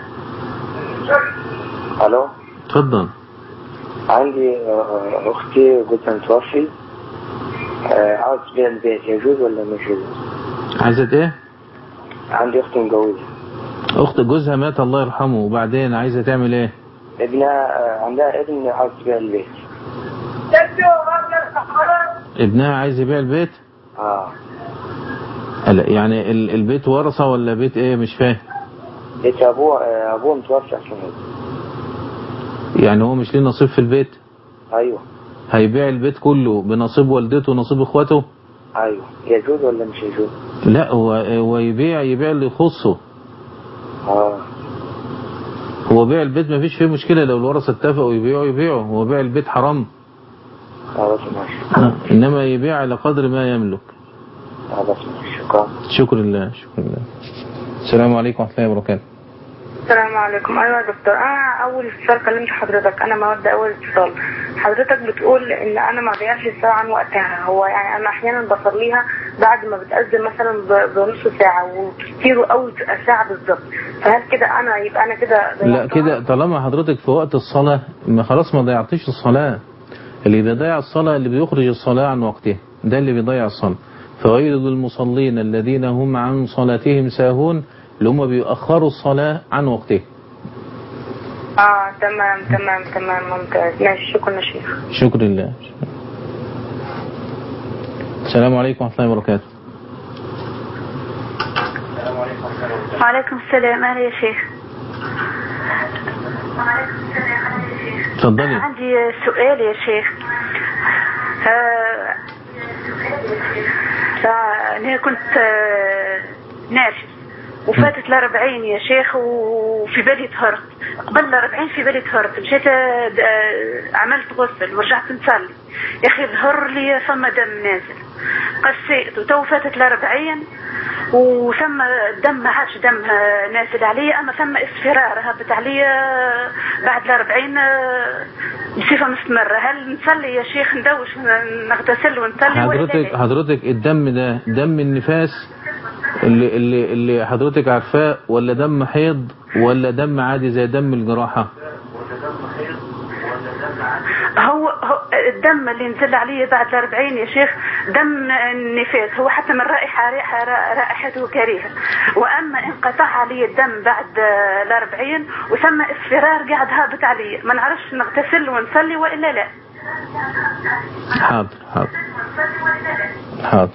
الو اتفضل عندي آه، اختي جوزها متوفي آه، عاوز تبيع البيت يجوز ولا مش يجوز؟ عايزة ايه عندي اختي متجوزة اخت جوزها مات الله يرحمه وبعدين عايزة تعمل ايه ابنها آه، عندها ابن عاوز تبيع البيت ابنها عايز يبيع البيت اه لا يعني ال- البيت ورثة ولا بيت ايه مش فاهم بيت ابوه آه، ابوه متوفي اصلا يعني هو مش ليه نصيب في البيت ايوه هيبيع البيت كله بنصيب والدته ونصيب اخواته ايوه يجوز ولا مش يجوز؟ لا هو هو يبيع يبيع اللي يخصه اه هو بيع البيت ما فيش فيه مشكلة لو الورثة اتفقوا يبيعوا يبيعوا هو بيع البيت حرام خلاص ماشي انما يبيع على قدر ما يملك خلاص ماشي شكرا شكر لله شكر لله السلام عليكم ورحمة الله وبركاته السلام عليكم ايوه يا دكتور انا اول اتصال كلمت حضرتك انا مودة اول اتصال حضرتك بتقول ان انا ما بيعش الساعه عن وقتها هو يعني انا احيانا بصليها بعد ما بتأذن مثلا ب- بنص ساعه وكتير قوي تبقى ساعه بالظبط فهل كده انا يبقى انا كده لا ضيعتها؟ كده طالما حضرتك في وقت الصلاة ما خلاص ما ضيعتش الصلاة اللي بيضيع الصلاة اللي بيخرج الصلاة عن وقتها ده اللي بيضيع الصلاة فويل للمصلين الذين هم عن صلاتهم ساهون اللي هم بيأخروا الصلاة عن وقتها اه تمام تمام تمام ممتاز ماشي شكرا يا شيخ شكر لله السلام عليكم ورحمة الله وبركاته وعليكم السلام أهلا يا شيخ اتفضلي عندي سؤال يا شيخ آه، فأنا كنت آه، ناشف وفاتت الأربعين يا شيخ وفي بالي طهرت قبل الأربعين في بالي طهرت مشيت آه، د- آه، عملت غسل ورجعت نصلي يا أخي ظهر لي ثم دم نازل قسيت وتو فاتت الأربعين وثم الدم ما عادش دم آه، نازل علي أما ثم اصفرار هبط علي آه، بعد الأربعين آه، بصفة مستمرة هل نصلي يا شيخ ندوش نغتسل ونصلي ولا حضرتك لا؟ حضرتك الدم ده دم النفاس اللي اللي اللي حضرتك عارفاه ولا دم حيض ولا دم عادي زي دم الجراحة هو, هو الدم اللي نزل عليه بعد الأربعين يا شيخ دم النفاس هو حتى من رائحة رائحة رائحته كريهة وأما انقطع علي الدم بعد آه، الأربعين وثم اصفرار قاعد هابط علي ما نعرفش نغتسل ونصلي وإلا لا حاضر حاضر حاضر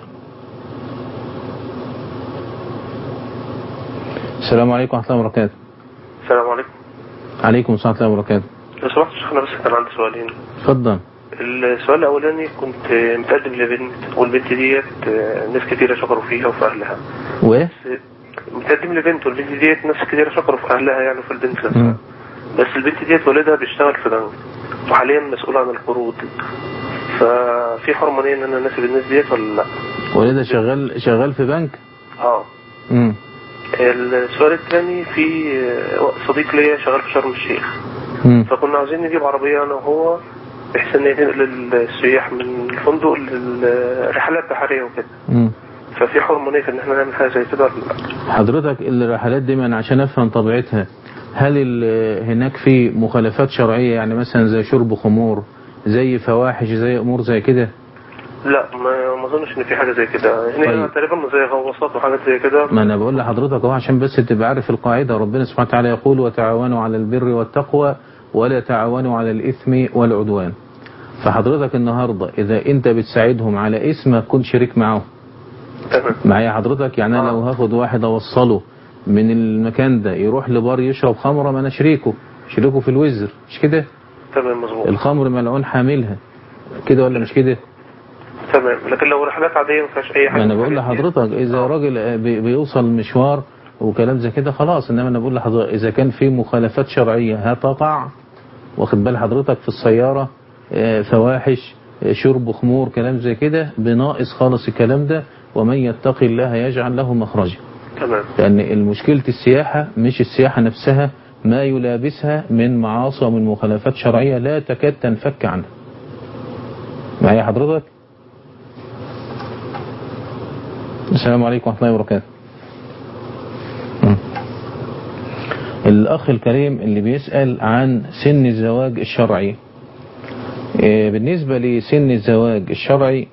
السلام عليكم ورحمة الله وبركاته السلام عليكم عليكم السلام ورحمة الله وبركاته لو سمحت يا شيخ انا بس كان عندي سؤالين اتفضل السؤال الاولاني كنت متقدم لبنت والبنت ديت ناس كتيرة شكروا فيها وفي اهلها و متقدم لبنت والبنت ديت ناس كتيرة شكروا في اهلها يعني في البنت نفسها مم. بس البنت ديت والدها بيشتغل في بنك وحاليا مسؤول عن القروض ففي حرمانية ان انا ناسب الناس ديت ولا لا؟ والدها شغال شغال في بنك اه امم السؤال الثاني في صديق ليا شغال في شرم الشيخ امم فكنا عاوزين نجيب عربية أنا وهو بحيث إن ينقل السياح من الفندق للرحلات بحرية وكده امم ففي حرمانية في إن إحنا نعمل حاجة زي كده ولا لا؟ حضرتك الرحلات دي من عشان افهم طبيعتها هل ال- هناك في مخالفات شرعية يعني مثلا زي شرب خمور زي فواحش زي امور زي كده لا ما ما أظنش إن في حاجة زي كده هنا طيب. تقريبا زي غواصات وحاجات زي كده ما انا بقول لحضرتك اهو عشان بس تبقى عارف القاعدة ربنا سبحانه وتعالى يقول وتعاونوا على البر والتقوى ولا تعاونوا على الاثم والعدوان فحضرتك النهاردة اذا انت بتساعدهم على اسم ما تكون شريك معاهم تمام معايا حضرتك يعني انا لو هاخد واحد اوصله من المكان ده يروح لبار يشرب خمرة ما انا شريكه شريكه في الوزر مش كده تمام مظبوط الخمر ملعون حاملها كده ولا مش كده تمام لكن لو رحلات عادية ما فيهاش أي حاجة ما انا بقول لحضرتك اذا راجل بي- بيوصل مشوار وكلام زي كده خلاص انما انا بقول لحضرتك اذا كان في مخالفات شرعية هتقع واخد بال حضرتك في السيارة آه، فواحش آه، شرب خمور كلام زي كده بناقص خالص الكلام ده ومن يتقي الله يجعل له مخرجا تمام لأن المشكلة السياحة مش السياحة نفسها ما يلابسها من معاصي ومن مخالفات شرعية لا تكاد تنفك عنها معايا حضرتك السلام عليكم ورحمة الله وبركاته مم. الأخ الكريم اللي بيسأل عن سن الزواج الشرعي إيه، بالنسبة لسن الزواج الشرعي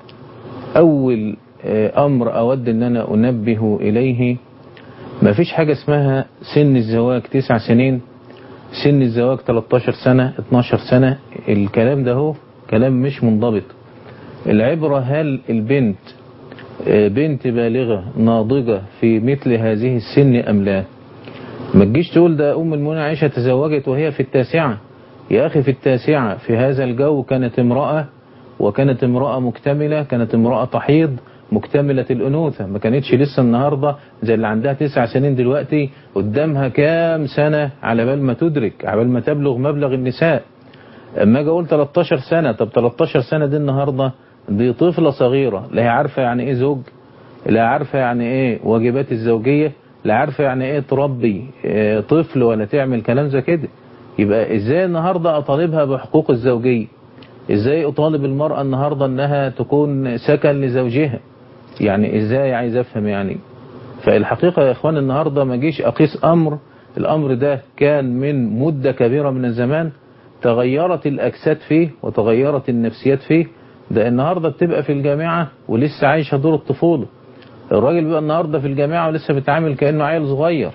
أول آه، أمر أود أن أنا أنبه إليه ما فيش حاجة اسمها سن الزواج تسع سنين سن الزواج 13 سنة 12 سنة الكلام ده هو كلام مش منضبط العبرة هل البنت آه، بنت بالغة ناضجة في مثل هذه السن أم لا ما تجيش تقول ده أم المؤمنين عائشة تزوجت وهي في التاسعة يا أخي في التاسعة في هذا الجو كانت امرأة وكانت امرأة مكتملة كانت امرأة تحيض مكتملة الأنوثة ما كانتش لسه النهاردة زي اللي عندها تسع سنين دلوقتي قدامها كام سنة على بال ما تدرك على بال ما تبلغ مبلغ النساء اما اجي اقول 13 سنة طب 13 سنة دي النهاردة دي طفلة صغيرة لا هي عارفة يعني ايه زوج لا عارفة يعني ايه واجبات الزوجية لا عارفة يعني ايه تربي اه طفل ولا تعمل كلام زي كده يبقى ازاي النهاردة اطالبها بحقوق الزوجية ازاي اطالب المرأة النهاردة انها تكون سكن لزوجها يعني ازاي عايز افهم يعني فالحقيقة يا اخوان النهاردة ما جيش اقيس امر الامر ده كان من مدة كبيرة من الزمان تغيرت الاجساد فيه وتغيرت النفسيات فيه ده النهاردة بتبقى في الجامعة ولسه عايشة دور الطفولة الراجل بيبقى النهاردة في الجامعة ولسه بيتعامل كأنه عيل صغير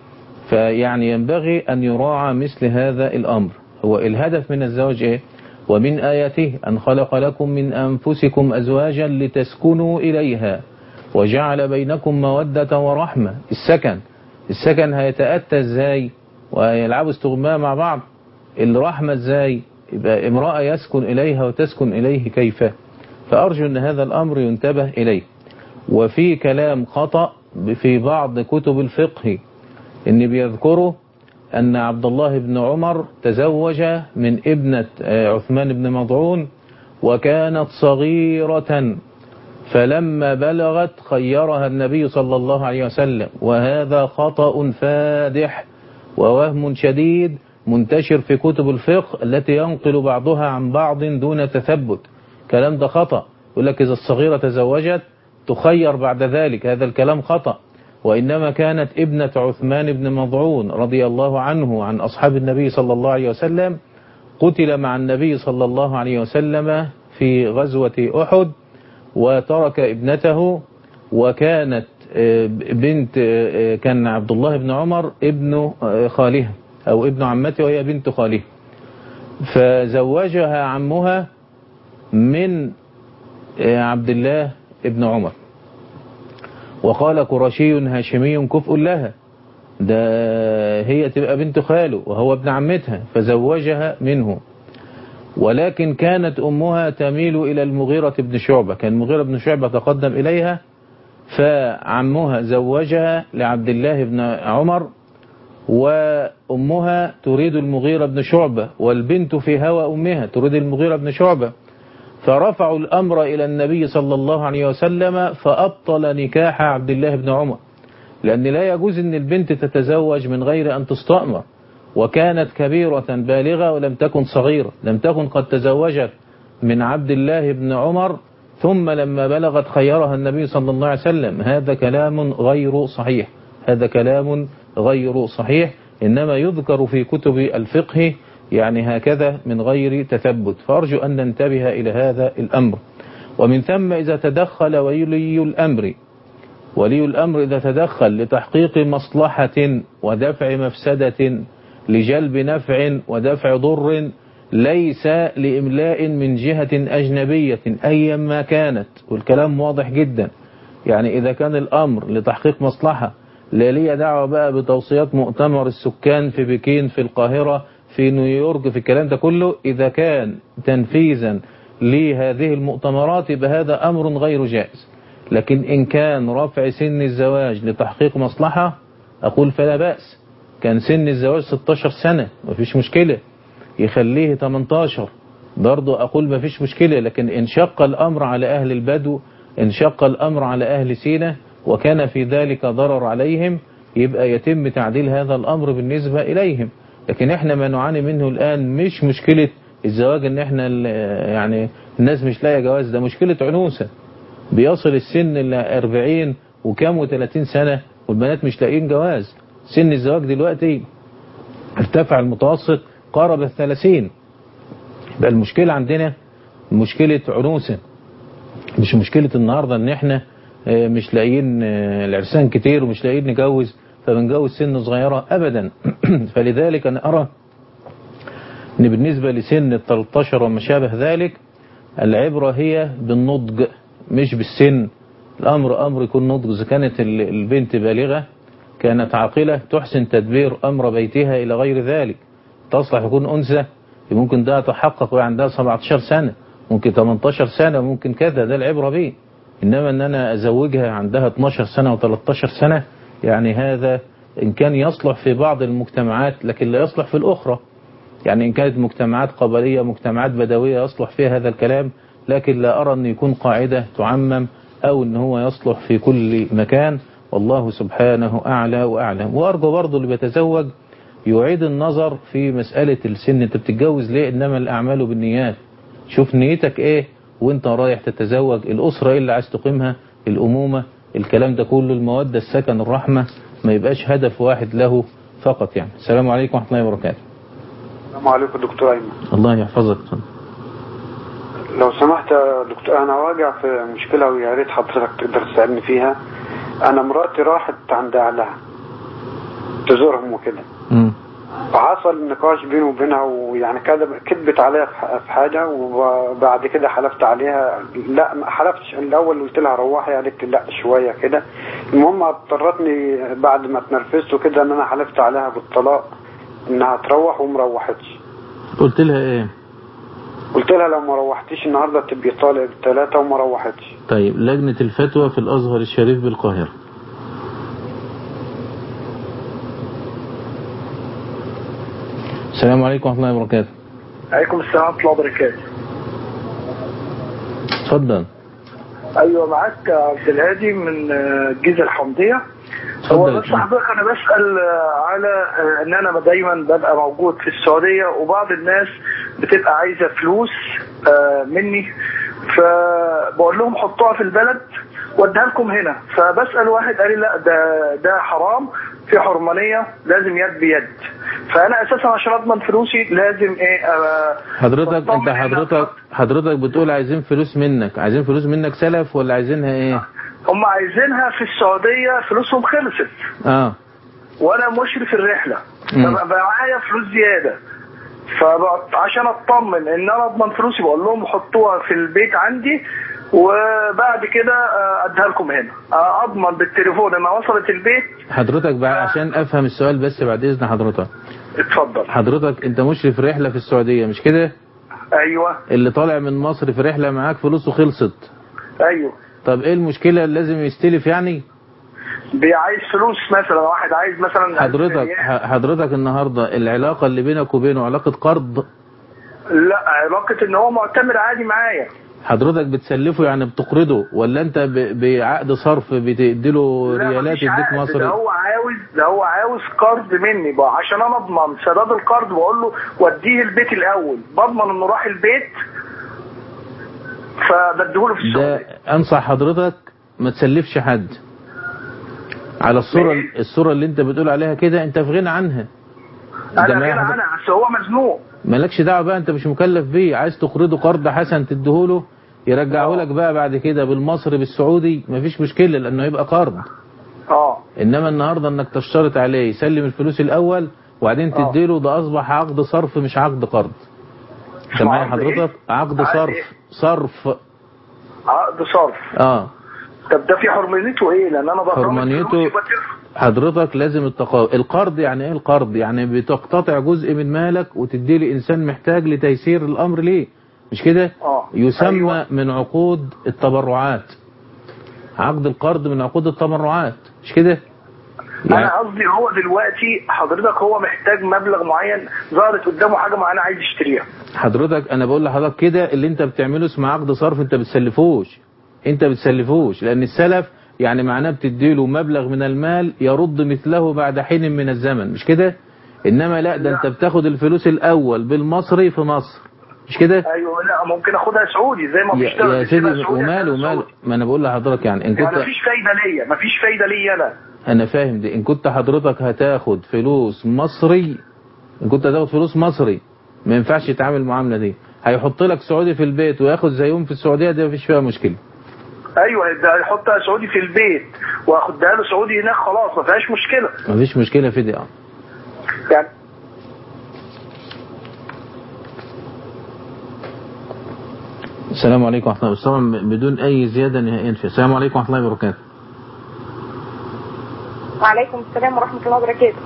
فيعني ينبغي أن يراعى مثل هذا الأمر هو الهدف من الزواج إيه ومن آياته أن خلق لكم من أنفسكم أزواجا لتسكنوا إليها وجعل بينكم مودة ورحمة السكن السكن هيتأتى ازاي ويلعبوا استغماء مع بعض الرحمة ازاي يبقى امرأة يسكن إليها وتسكن إليه كيف فأرجو أن هذا الأمر ينتبه إليه وفي كلام خطأ في بعض كتب الفقه ان بيذكروا أن عبد الله بن عمر تزوج من ابنة عثمان بن مضعون وكانت صغيرة فلما بلغت خيرها النبي صلى الله عليه وسلم وهذا خطأ فادح ووهم شديد منتشر في كتب الفقه التي ينقل بعضها عن بعض دون تثبت كلام ده خطأ يقول لك إذا الصغيرة تزوجت تخير بعد ذلك هذا الكلام خطأ وإنما كانت ابنة عثمان بن مضعون رضي الله عنه عن أصحاب النبي صلى الله عليه وسلم قتل مع النبي صلى الله عليه وسلم في غزوة أحد وترك ابنته وكانت بنت كان عبد الله بن عمر ابن خالها أو ابن عمته وهي بنت خاله فزوجها عمها من آه، عبد الله ابن عمر وقال قرشي هاشمي كفء لها ده هي تبقى بنت خاله وهو ابن عمتها فزوجها منه ولكن كانت أمها تميل إلى المغيرة بن شعبة كان المغيرة بن شعبة تقدم إليها فعمها زوجها لعبد الله بن عمر وأمها تريد المغيرة بن شعبة والبنت في هوى أمها تريد المغيرة بن شعبة فرفعوا الأمر إلى النبي صلى الله عليه وسلم فأبطل نكاح عبد الله بن عمر لأن لا يجوز أن البنت تتزوج من غير أن تستأمر وكانت كبيرة بالغة ولم تكن صغيرة لم تكن قد تزوجت من عبد الله بن عمر ثم لما بلغت خيرها النبي صلى الله عليه وسلم هذا كلام غير صحيح هذا كلام غير صحيح إنما يذكر في كتب الفقه يعني هكذا من غير تثبت فأرجو أن ننتبه إلى هذا الأمر ومن ثم إذا تدخل ولي الأمر ولي الأمر إذا تدخل لتحقيق مصلحة ودفع مفسدة لجلب نفع ودفع ضر ليس لإملاء من جهة أجنبية أيا ما كانت والكلام واضح جدا يعني إذا كان الأمر لتحقيق مصلحة لا لي دعوة بقى بتوصيات مؤتمر السكان في بكين في القاهرة في نيويورك في الكلام ده كله إذا كان تنفيذا لهذه المؤتمرات بهذا أمر غير جائز لكن إن كان رفع سن الزواج لتحقيق مصلحة أقول فلا بأس كان سن الزواج 16 سنة مفيش مشكلة يخليه 18 برضو أقول مفيش مشكلة لكن إن شق الأمر على أهل البدو إن شق الأمر على أهل سينا وكان في ذلك ضرر عليهم يبقى يتم تعديل هذا الأمر بالنسبة إليهم لكن احنا ما نعاني منه الآن مش مشكلة الزواج ان احنا يعني الناس مش لاقيه جواز ده مشكلة عنوسة بيصل السن ل 40 وكام و30 سنة والبنات مش لاقيين جواز سن الزواج دلوقتي ارتفع المتوسط قارب الثلاثين يبقى المشكلة عندنا مشكلة عنوسة مش مشكلة النهاردة ان احنا مش لاقيين العرسان كتير ومش لاقيين نجوز فبنجوز سن صغيرة ابدا فلذلك انا ارى ان بالنسبة لسن ال 13 وما شابه ذلك العبرة هي بالنضج مش بالسن الامر امر يكون نضج اذا كانت البنت بالغة كانت عاقلة تحسن تدبير امر بيتها الى غير ذلك تصلح يكون انثى ممكن ده تحقق وعندها 17 سنة ممكن 18 سنة ممكن كذا ده العبرة بيه إنما أن أنا أزوجها عندها 12 سنة و13 سنة يعني هذا إن كان يصلح في بعض المجتمعات لكن لا يصلح في الأخرى يعني إن كانت مجتمعات قبلية مجتمعات بدوية يصلح فيها هذا الكلام لكن لا أرى أن يكون قاعدة تعمم أو أن هو يصلح في كل مكان والله سبحانه أعلى وأعلم وأرجو برضه اللي بيتزوج يعيد النظر في مسألة السن انت بتتجوز ليه انما الاعمال بالنيات شوف نيتك ايه وانت رايح تتزوج الاسرة ايه اللي عايز تقيمها الامومة الكلام ده كله المودة السكن الرحمة ما يبقاش هدف واحد له فقط يعني السلام عليكم ورحمة الله وبركاته السلام عليكم دكتور ايمن الله يحفظك لو سمحت يا دكتور انا واقع في مشكلة ويا ريت حضرتك تقدر تساعدني فيها انا مراتي راحت عند اهلها تزورهم وكده فحصل نقاش بيني وبينها ويعني كذبت عليها في حاجة وبعد كده حلفت عليها لا ما حلفتش الأول قلت لها روحي قالت لي لا شوية كده المهم اضطرتني بعد ما اتنرفزت وكده ان انا حلفت عليها بالطلاق انها تروح وما روحتش قلت لها ايه قلت لها لو ما روحتيش النهارده تبقي طالق بالثلاثة وما روحتش طيب لجنة الفتوى في الأزهر الشريف بالقاهرة السلام عليكم ورحمة الله وبركاته عليكم السلام ورحمة الله وبركاته اتفضل ايوه معاك عبد الهادي من الجيزة الحمدية هو بس حضرتك انا بسأل على ان انا دايما ببقى موجود في السعودية وبعض الناس بتبقى عايزة فلوس مني فبقول لهم حطوها في البلد واديها لكم هنا فبسأل واحد قال لي لا ده ده حرام في حرمانية لازم يد بيد فانا اساسا عشان اضمن فلوسي لازم ايه أه حضرتك انت حضرتك حضرتك بتقول عايزين فلوس منك عايزين فلوس منك سلف ولا عايزينها ايه هم عايزينها في السعودية فلوسهم خلصت اه وانا مشرف الرحلة فبقى معايا فلوس زيادة فعشان اطمن ان انا اضمن فلوسي بقول لهم حطوها في البيت عندي وبعد كده آه، اديها لكم هنا آه، اضمن بالتليفون انها وصلت البيت حضرتك بقى عشان افهم السؤال بس بعد اذن حضرتك اتفضل حضرتك انت مشرف رحله في السعوديه مش كده ايوه اللي طالع من مصر في رحله معاك فلوسه خلصت ايوه طب ايه المشكله لازم يستلف يعني عايز فلوس مثلا واحد عايز مثلا حضرتك ح- حضرتك النهارده العلاقه اللي بينك وبينه علاقه قرض لا علاقة ان هو معتمر عادي معايا حضرتك بتسلفه يعني بتقرضه ولا انت ب- بعقد صرف بتديله لا ريالات مفيش يديك عقد، ده مصري هو عاوز ده هو عاوز قرض مني بقى عشان انا اضمن سداد القرض بقول له وديه البيت الاول بضمن انه راح البيت فبديهوله في ده السعودية انصح حضرتك ما تسلفش حد على الصورة الصورة اللي انت بتقول عليها كده انت في غنى عنها انا ده ما غنى يحضر- عنها بس هو مزنوق مالكش دعوة بقى انت مش مكلف بيه عايز تقرضه قرض حسن تديهوله يرجعه لك بقى بعد كده بالمصري بالسعودي مفيش مشكلة لانه يبقى قرض اه انما النهاردة انك تشترط عليه يسلم الفلوس الاول وبعدين آه. تديله ده اصبح عقد صرف مش عقد قرض انت اسمه معايا عقد إيه؟ حضرتك عقد عقد صرف إيه؟ صرف عقد صرف اه طب ده في حرمانيته ايه لان انا بضمن حرمانيته فلوسي بديله. حضرتك لازم التقاوم القرض يعني ايه القرض يعني بتقتطع جزء من مالك وتديه لإنسان محتاج لتيسير الأمر ليه مش كده اه يسمى أيوة. من عقود التبرعات عقد القرض من عقود التبرعات مش كده يعني انا قصدي هو دلوقتي حضرتك هو محتاج مبلغ معين ظهرت قدامه حاجه معينه عايز يشتريها حضرتك انا بقول لحضرتك كده اللي انت بتعمله اسمه عقد صرف انت بتسلفوش انت بتسلفوش لان السلف يعني معناه بتديله مبلغ من المال يرد مثله بعد حين من الزمن مش كده انما لا ده انت بتاخد الفلوس الاول بالمصري في مصر مش كده ايوه لا ممكن اخدها سعودي زي ما يا, بيشتغل يا بيشتغل سيدي سعودي وماله عشان وماله ما انا بقول لحضرتك يعني ان يعني كنت مفيش فايده ليا مفيش فايده ليا انا انا فاهم دي ان كنت حضرتك هتاخد فلوس مصري ان كنت هتاخد فلوس مصري ما ينفعش يتعامل المعامله دي هيحط لك سعودي في البيت وياخد زيهم في السعوديه دي مفيش فيها مشكله ايوه ده يحطها سعودي في البيت واخدها له سعودي هناك خلاص ما فيهاش مشكله مفيش مشكله في دي اه يعني السلام عليكم ورحمه الله طبعا بدون اي زياده نهائيا في السلام عليكم ورحمه الله وبركاته وعليكم السلام ورحمة الله وبركاته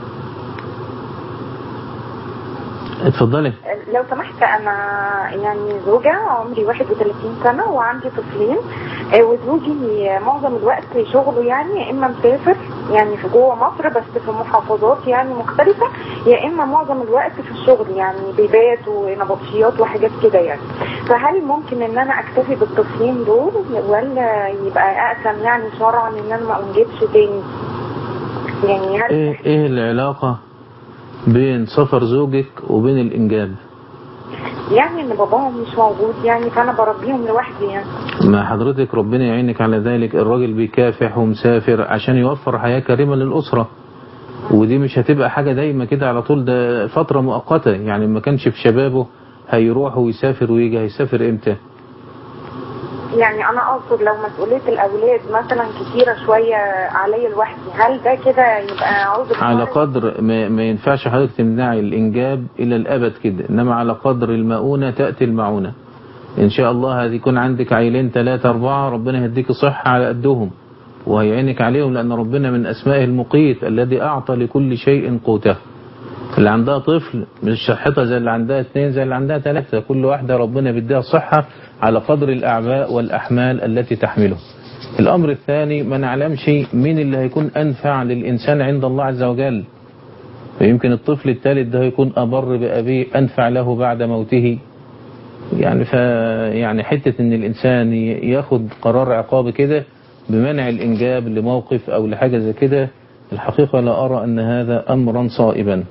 اتفضلي لو سمحت أنا يعني زوجة عمري 31 سنة وعندي طفلين آه، وزوجي معظم الوقت شغله يعني يا إما مسافر يعني في جوه مصر بس في محافظات يعني مختلفة يا إما معظم الوقت في الشغل يعني بيبات ونبطشيات وحاجات كده يعني فهل ممكن إن أنا أكتفي بالطفلين دول ولا يبقى أقسم يعني شرعا إن أنا ما أنجبش تاني يعني هل ايه ايه العلاقه بين سفر زوجك وبين الانجاب يعني ان باباهم مش موجود يعني فانا بربيهم لوحدي يعني ما حضرتك ربنا يعينك على ذلك الراجل بيكافح ومسافر عشان يوفر حياة كريمة للأسرة ودي مش هتبقى حاجة دايما كده على طول ده فترة مؤقتة يعني ما كانش في شبابه هيروح ويسافر ويجي هيسافر امتى يعني انا اقصد لو مسؤوليه الاولاد مثلا كتيره شويه عليا لوحدي هل ده كده يبقى عذر على قدر ما, ما ينفعش حضرتك تمنعي الإنجاب إلى الأبد كده إنما على قدر المؤونة تأتي المعونة إن شاء الله هيكون عندك عيلين ثلاثة أربعة ربنا يديك صحة على قدهم وهيعينك عليهم لأن ربنا من أسمائه المقيت الذي أعطى لكل شيء قوته اللي عندها طفل مش صحتها زي اللي عندها اثنين زي اللي عندها ثلاثة كل واحدة ربنا بيديها صحة على قدر الأعباء والأحمال التي تحمله الأمر الثاني ما نعلمش مين اللي هيكون أنفع للإنسان عند الله عز وجل ويمكن الطفل الثالث ده يكون أبر بأبيه أنفع له بعد موته يعني ف يعني حتة إن الإنسان ي- ياخد قرار عقاب كده بمنع الإنجاب لموقف أو لحاجة زي كده الحقيقة لا أرى أن هذا أمرا صائبا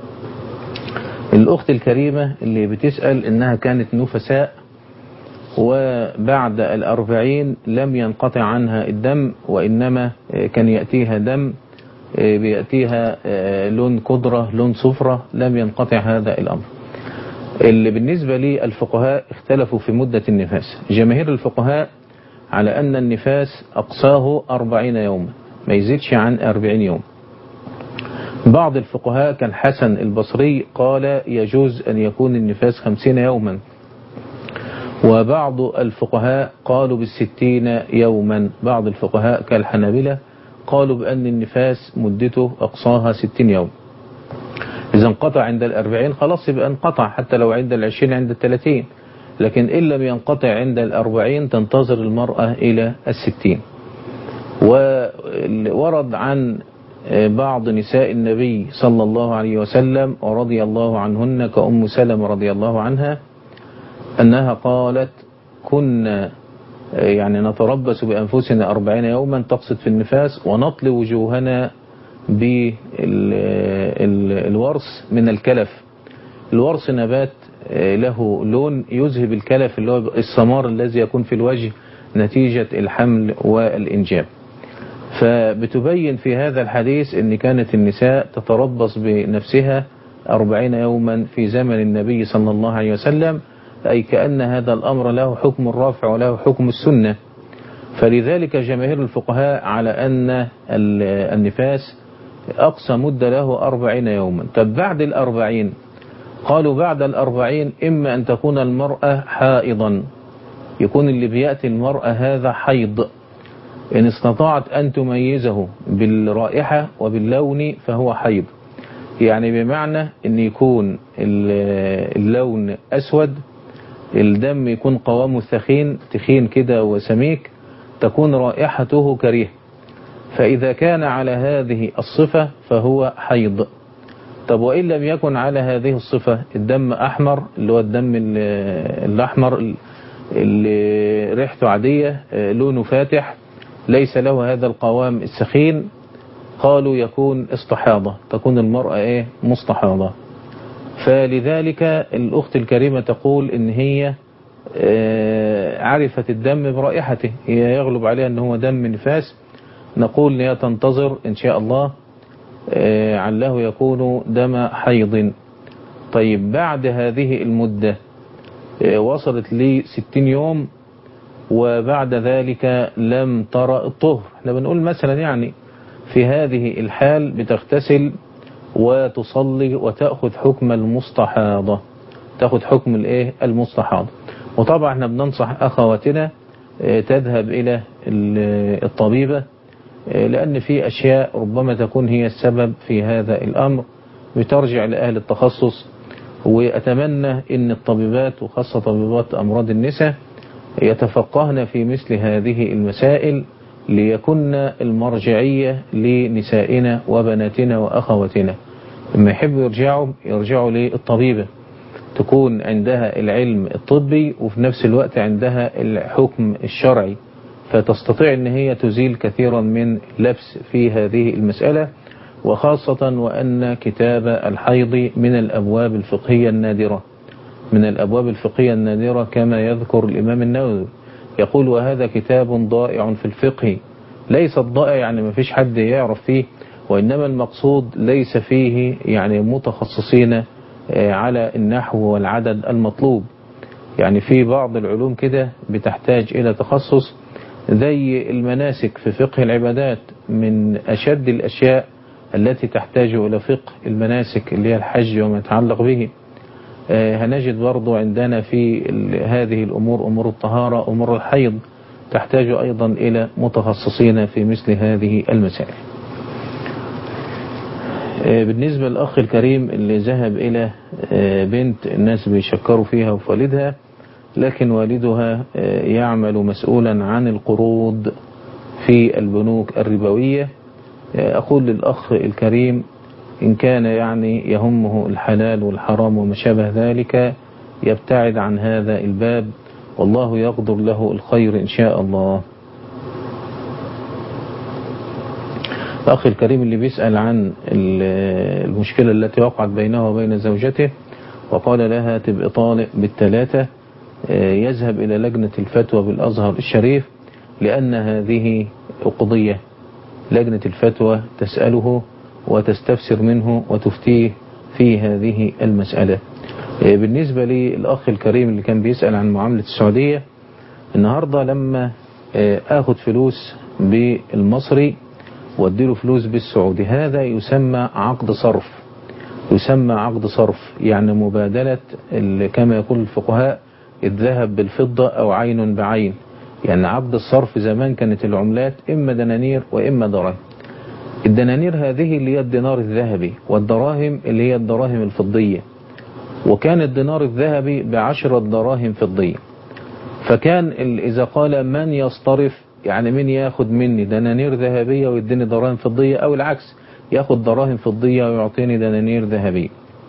الأخت الكريمة اللي بتسأل إنها كانت نفساء وبعد الأربعين لم ينقطع عنها الدم وإنما كان يأتيها دم بيأتيها لون قدرة لون صفرة لم ينقطع هذا الأمر اللي بالنسبة لي الفقهاء اختلفوا في مدة النفاس جماهير الفقهاء على أن النفاس أقصاه أربعين يوما ما يزيدش عن أربعين يوم بعض الفقهاء كالحسن البصري قال يجوز أن يكون النفاس خمسين يوما وبعض الفقهاء قالوا بالستين يوما بعض الفقهاء كالحنابلة قالوا بأن النفاس مدته أقصاها ستين يوم إذا انقطع عند الأربعين خلاص يبقى انقطع حتى لو عند العشرين عند الثلاثين لكن إن لم ينقطع عند الأربعين تنتظر المرأة إلى الستين وورد عن بعض نساء النبي صلى الله عليه وسلم ورضي الله عنهن كأم سلمة رضي الله عنها أنها قالت كنا يعني نتربص بأنفسنا أربعين يوما تقصد في النفاس ونطلي وجوهنا بالورس من الكلف الورس نبات له لون يذهب الكلف اللي هو السمار الذي يكون في الوجه نتيجة الحمل والإنجاب فبتبين في هذا الحديث أن كانت النساء تتربص بنفسها أربعين يوما في زمن النبي صلى الله عليه وسلم أي كأن هذا الأمر له حكم الرافع وله حكم السنة فلذلك جماهير الفقهاء على أن النفاس أقصى مدة له أربعين يوما طب بعد الأربعين قالوا بعد الأربعين إما أن تكون المرأة حائضا يكون اللي بيأتي المرأة هذا حيض إن استطاعت أن تميزه بالرائحة وباللون فهو حيض يعني بمعنى أن يكون اللون أسود الدم يكون قوامه ثخين تخين كده وسميك تكون رائحته كريه فإذا كان على هذه الصفة فهو حيض طب وإن لم يكن على هذه الصفة الدم أحمر اللي هو الدم الأحمر اللي ريحته عادية لونه فاتح ليس له هذا القوام السخين قالوا يكون استحاضة تكون المرأة ايه مستحاضة فلذلك الأخت الكريمة تقول إن هي عرفت الدم برائحته هي يغلب عليها أنه هو دم نفاس نقول إن هي تنتظر إن شاء الله عله يكون دم حيض طيب بعد هذه المدة وصلت لي ستين يوم وبعد ذلك لم ترى الطهر احنا بنقول مثلا يعني في هذه الحال بتغتسل وتصلي وتأخذ حكم المستحاضة تأخذ حكم الايه المستحاضة وطبعا احنا بننصح أخواتنا تذهب إلى الطبيبة لأن في أشياء ربما تكون هي السبب في هذا الأمر بترجع لأهل التخصص وأتمنى أن الطبيبات وخاصة طبيبات أمراض النساء يتفقهن في مثل هذه المسائل ليكن المرجعية لنسائنا وبناتنا وأخواتنا لما يحبوا يرجعوا يرجعوا للطبيبة تكون عندها العلم الطبي وفي نفس الوقت عندها الحكم الشرعي فتستطيع ان هي تزيل كثيرا من لبس في هذه المسألة وخاصة وأن كتاب الحيض من الأبواب الفقهية النادرة من الأبواب الفقهية النادرة كما يذكر الإمام النووي يقول وهذا كتاب ضائع في الفقه ليس الضائع يعني ما فيش حد يعرف فيه وإنما المقصود ليس فيه يعني متخصصين على النحو والعدد المطلوب يعني في بعض العلوم كده بتحتاج إلى تخصص زي المناسك في فقه العبادات من أشد الأشياء التي تحتاج إلى فقه المناسك اللي هي الحج وما يتعلق به هنجد برضو عندنا في هذه الأمور أمور الطهارة أمور الحيض تحتاج أيضا إلى متخصصين في مثل هذه المسائل بالنسبة للأخ الكريم اللي ذهب إلى بنت الناس بيشكروا فيها وفي والدها لكن والدها يعمل مسؤولا عن القروض في البنوك الربوية أقول للأخ الكريم إن كان يعني يهمه الحلال والحرام وما شابه ذلك يبتعد عن هذا الباب والله يقدر له الخير إن شاء الله الأخ الكريم اللي بيسأل عن المشكلة التي وقعت بينه وبين زوجته وقال لها تبقى طالق بالثلاثة يذهب إلى لجنة الفتوى بالأزهر الشريف لأن هذه قضية لجنة الفتوى تسأله وتستفسر منه وتفتيه في هذه المسألة بالنسبة للأخ الكريم اللي كان بيسأل عن معاملة السعودية النهاردة لما أخذ فلوس بالمصري واديله فلوس بالسعودي هذا يسمى عقد صرف يسمى عقد صرف يعني مبادلة ال- كما يقول الفقهاء الذهب بالفضة أو عين بعين يعني عقد الصرف زمان كانت العملات إما دنانير وإما دراهم الدنانير هذه اللي هي الدينار الذهبي والدراهم اللي هي الدراهم الفضية وكان الدينار الذهبي بعشرة دراهم فضية فكان ال- إذا قال من يصطرف يعني من ياخد مني دنانير ذهبية ويديني دراهم فضية أو العكس ياخد دراهم فضية ويعطيني دنانير ذهبية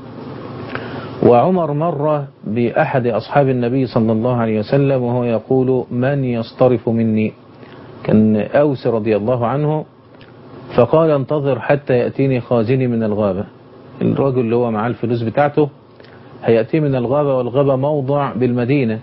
وعمر مر بأحد أصحاب النبي صلى الله عليه وسلم وهو يقول من يصطرف مني كان أوس رضي الله عنه فقال انتظر حتى يأتيني خازني من الغابة الراجل اللي هو معاه الفلوس بتاعته هيأتي من الغابة والغابة موضع بالمدينة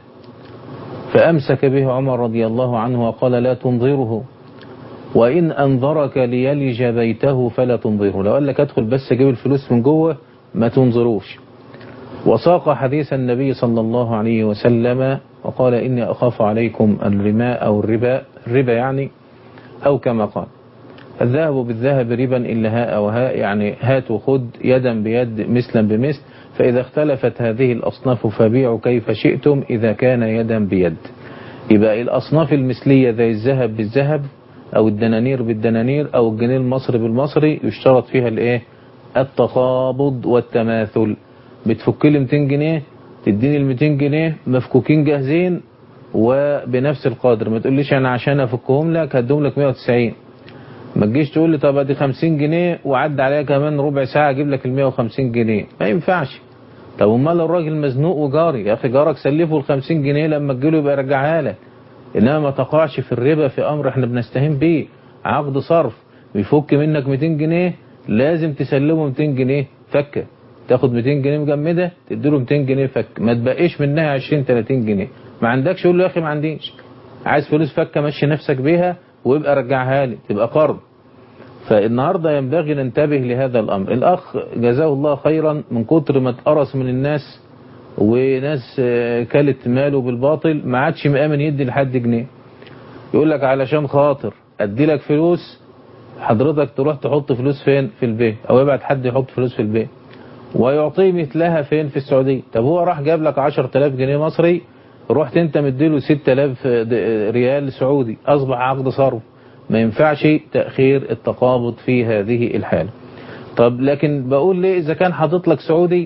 فأمسك به عمر رضي الله عنه وقال لا تنظره وإن أنظرك ليلج بيته فلا تنظره لو قال لك ادخل بس اجيب الفلوس من جوه ما تنظروش وساق حديث النبي صلى الله عليه وسلم وقال إني أخاف عليكم الرماء أو الربا الربا يعني أو كما قال الذهب بالذهب ربا إلا هاء وهاء يعني هات وخد يدا بيد مثلا بمثل فإذا اختلفت هذه الأصناف فبيعوا كيف شئتم إذا كان يدا بيد يبقى الأصناف المثلية زي الذهب بالذهب أو الدنانير بالدنانير أو الجنيه المصري بالمصري يشترط فيها الإيه التقابض والتماثل بتفك لي 200 جنيه تديني ال 200 جنيه مفكوكين جاهزين وبنفس القدر ما تقوليش انا عشان افكهم لك هديهم لك 190 ما تجيش تقول لي طب ادي 50 جنيه وعدى عليها كمان ربع ساعه اجيب لك ال 150 جنيه ما ينفعش طب امال الراجل مزنوق وجاري يا اخي جارك سلفه ال 50 جنيه لما تجيله يبقى يرجعها لك انما ما تقعش في الربا في امر احنا بنستهين بيه عقد صرف بيفك منك 200 جنيه لازم تسلمه 200 جنيه فكه تاخد 200 جنيه مجمده تديله 200 جنيه فك ما تبقيش منها 20 30 جنيه ما عندكش قول له يا اخي ما عنديش عايز فلوس فكه مشي نفسك بيها ويبقى رجعها لي تبقى قرض فالنهارده ينبغي ننتبه لهذا الامر الاخ جزاه الله خيرا من كتر ما اتقرص من الناس وناس آه، كلت ماله بالباطل ما عادش مآمن يدي لحد جنيه يقول لك علشان خاطر ادي لك فلوس حضرتك تروح تحط فلوس فين في البيت او يبعت حد يحط فلوس في البيت ويعطيه مثلها فين في السعودية طب هو راح جاب لك 10000 جنيه مصري رحت انت مديله 6000 ريال سعودي اصبح عقد صرف ما ينفعش تأخير التقابض في هذه الحالة طب لكن بقول ليه اذا كان حاطط لك سعودي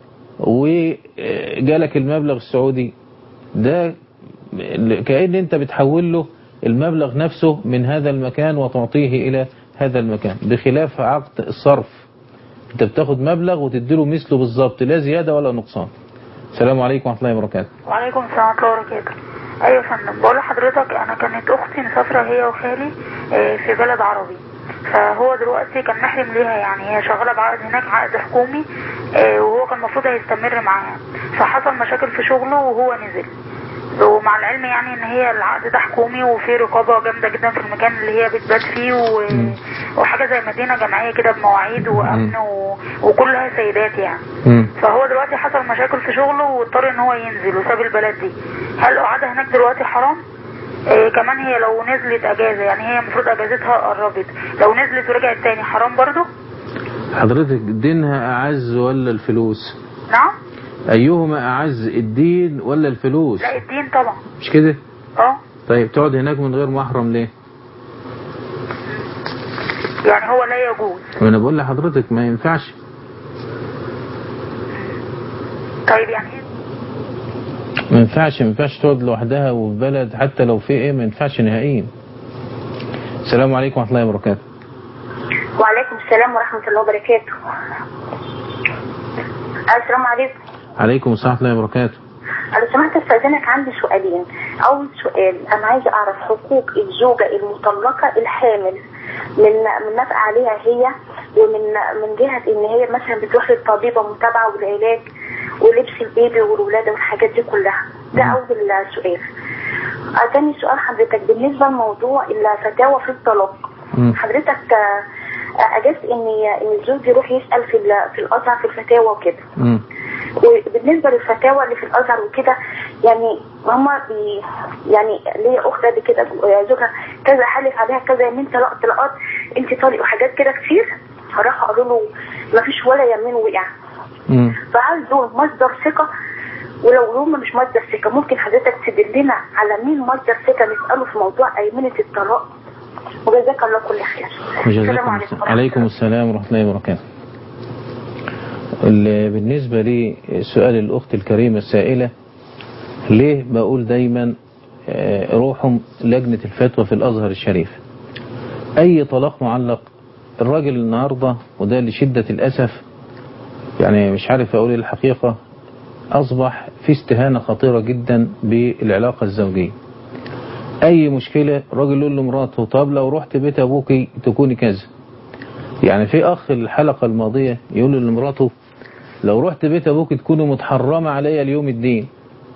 وجالك المبلغ السعودي ده كأن انت بتحول له المبلغ نفسه من هذا المكان وتعطيه الى هذا المكان بخلاف عقد الصرف انت بتاخد مبلغ وتديله مثله بالظبط لا زيادة ولا نقصان السلام عليكم ورحمة الله وبركاته وعليكم السلام ورحمة الله وبركاته ايوه يا فندم بقول لحضرتك انا كانت اختي مسافرة هي وخالي آه، في بلد عربي فهو دلوقتي كان محرم ليها يعني هي شغالة بعقد هناك عقد حكومي آه، وهو كان المفروض هيستمر معاها فحصل مشاكل في شغله وهو نزل ومع العلم يعني ان هي العقد ده حكومي وفي رقابة جامدة جدا في المكان اللي هي بتبات فيه و... وحاجة زي مدينة جماعية كده بمواعيد وامن و... وكلها سيدات يعني فهو دلوقتي حصل مشاكل في شغله واضطر ان هو ينزل وساب البلد دي هل قعدها هناك دلوقتي حرام إيه كمان هي لو نزلت اجازة يعني هي المفروض اجازتها قربت لو نزلت ورجعت تاني حرام برضو حضرتك دينها أعز ولا الفلوس نعم أيهما أعز الدين ولا الفلوس لا الدين طبعا مش كده اه طيب تقعد هناك من غير محرم ليه يعني هو لا يجوز وانا بقول لحضرتك ما ينفعش طيب يعني إيه؟ ما ينفعش ما ينفعش تقعد لوحدها وفي بلد حتى لو في ايه ما ينفعش نهائيا السلام عليكم ورحمة الله وبركاته وعليكم السلام ورحمة الله وبركاته السلام عليكم عليكم السلام ورحمة الله وبركاته لو سمحت استاذنك عندي سؤالين اول سؤال انا عايزه اعرف حقوق الزوجه المطلقه الحامل من من نفقه عليها هي ومن من جهه ان هي مثلا بتروح للطبيبه متابعه والعلاج ولبس البيبي والولاده والحاجات دي كلها ده اول سؤال آه، تاني سؤال حضرتك بالنسبه لموضوع الفتاوى في الطلاق حضرتك آه، آه، اجازت ان ان الزوج يروح يسال في ال- في الازهر في الفتاوى وكده مم. وبالنسبه للفتاوى اللي في الازهر وكده يعني هما بي يعني ليا اخت قد كده زوجها كذا حلف عليها كذا يمين طلاق طلاقات انت طالق وحاجات كده كتير فراحوا قالوا له ما فيش ولا يمين وقع مم. فهل دول مصدر ثقه ولو هم مش مصدر ثقه ممكن حضرتك تدلنا على مين مصدر ثقه نساله في موضوع ايمنه الطلاق وجزاك الله كل خير وجزاكم السلام عليكم السلام ورحمة الله وبركاته ال- بالنسبة لسؤال الأخت الكريمة السائلة ليه بقول دايما آه، روحوا لجنة الفتوى في الأزهر الشريف أي طلاق معلق الراجل النهاردة وده لشدة الأسف يعني مش عارف أقول إيه الحقيقة أصبح في استهانة خطيرة جدا بالعلاقة الزوجية أي مشكلة راجل يقول لمراته طب لو رحت بيت أبوكي تكوني كذا يعني في أخ الحلقة الماضية يقول لمراته لو رحت بيت أبوك تكوني متحرمة عليا اليوم الدين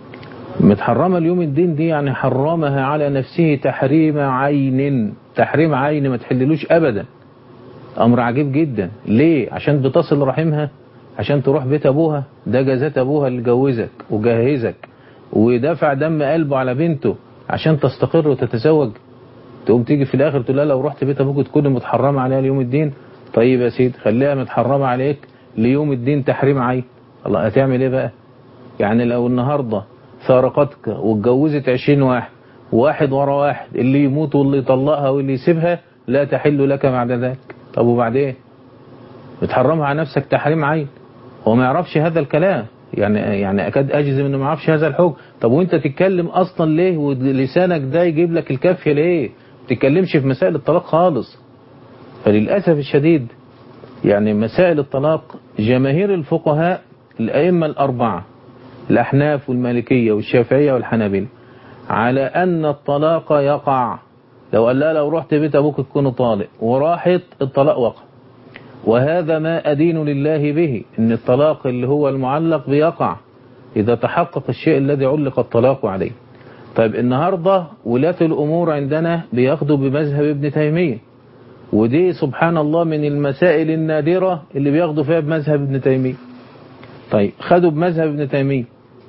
متحرمة اليوم الدين دي يعني حرمها على نفسه تحريم عين تحريم عين ما تحللوش أبدا أمر عجيب جدا ليه عشان بتصل رحمها عشان تروح بيت أبوها ده جازات أبوها اللي جوزك وجهزك ودفع دم قلبه على بنته عشان تستقر وتتزوج تقوم تيجي في الآخر تقول لها لو رحت بيت أبوك تكون متحرمة عليها ليوم الدين طيب يا سيدي خليها متحرمة عليك ليوم الدين تحريم عين الله هتعمل ايه بقى يعني لو النهاردة فارقتك واتجوزت عشرين واحد واحد ورا واحد اللي يموت واللي يطلقها واللي يسيبها لا تحل لك بعد ذلك طب وبعدين بتحرمها على نفسك تحريم عين هو ما يعرفش هذا الكلام يعني يعني اكاد اجزم انه ما يعرفش هذا الحكم طب وانت تتكلم اصلا ليه ولسانك ده يجيب لك الكافيه ليه ما تتكلمش في مسائل الطلاق خالص فللاسف الشديد يعني مسائل الطلاق جماهير الفقهاء الائمه الاربعه الاحناف والمالكيه والشافعيه والحنابلة على ان الطلاق يقع لو قال لها لو رحت بيت ابوك تكون طالق وراحت الطلاق وقع وهذا ما أدين لله به إن الطلاق اللي هو المعلق بيقع إذا تحقق الشيء الذي علق الطلاق عليه طيب النهاردة ولاة الأمور عندنا بياخدوا بمذهب ابن تيمية ودي سبحان الله من المسائل النادرة اللي بياخدوا فيها بمذهب ابن تيمية طيب خدوا بمذهب ابن تيمية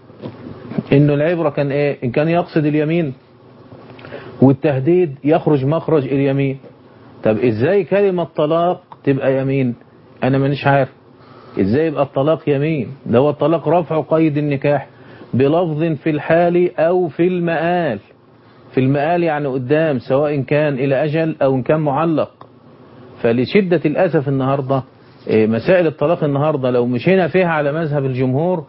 إنه العبرة كان إيه إن كان يقصد اليمين والتهديد يخرج مخرج اليمين طب إزاي كلمة طلاق تبقى يمين انا مانيش عارف ازاي يبقى الطلاق يمين ده هو الطلاق رفع قيد النكاح بلفظ في الحال او في المآل في المآل يعني قدام سواء كان الى اجل او ان كان معلق فلشدة الاسف النهاردة إيه، مسائل الطلاق النهاردة لو مشينا فيها على مذهب الجمهور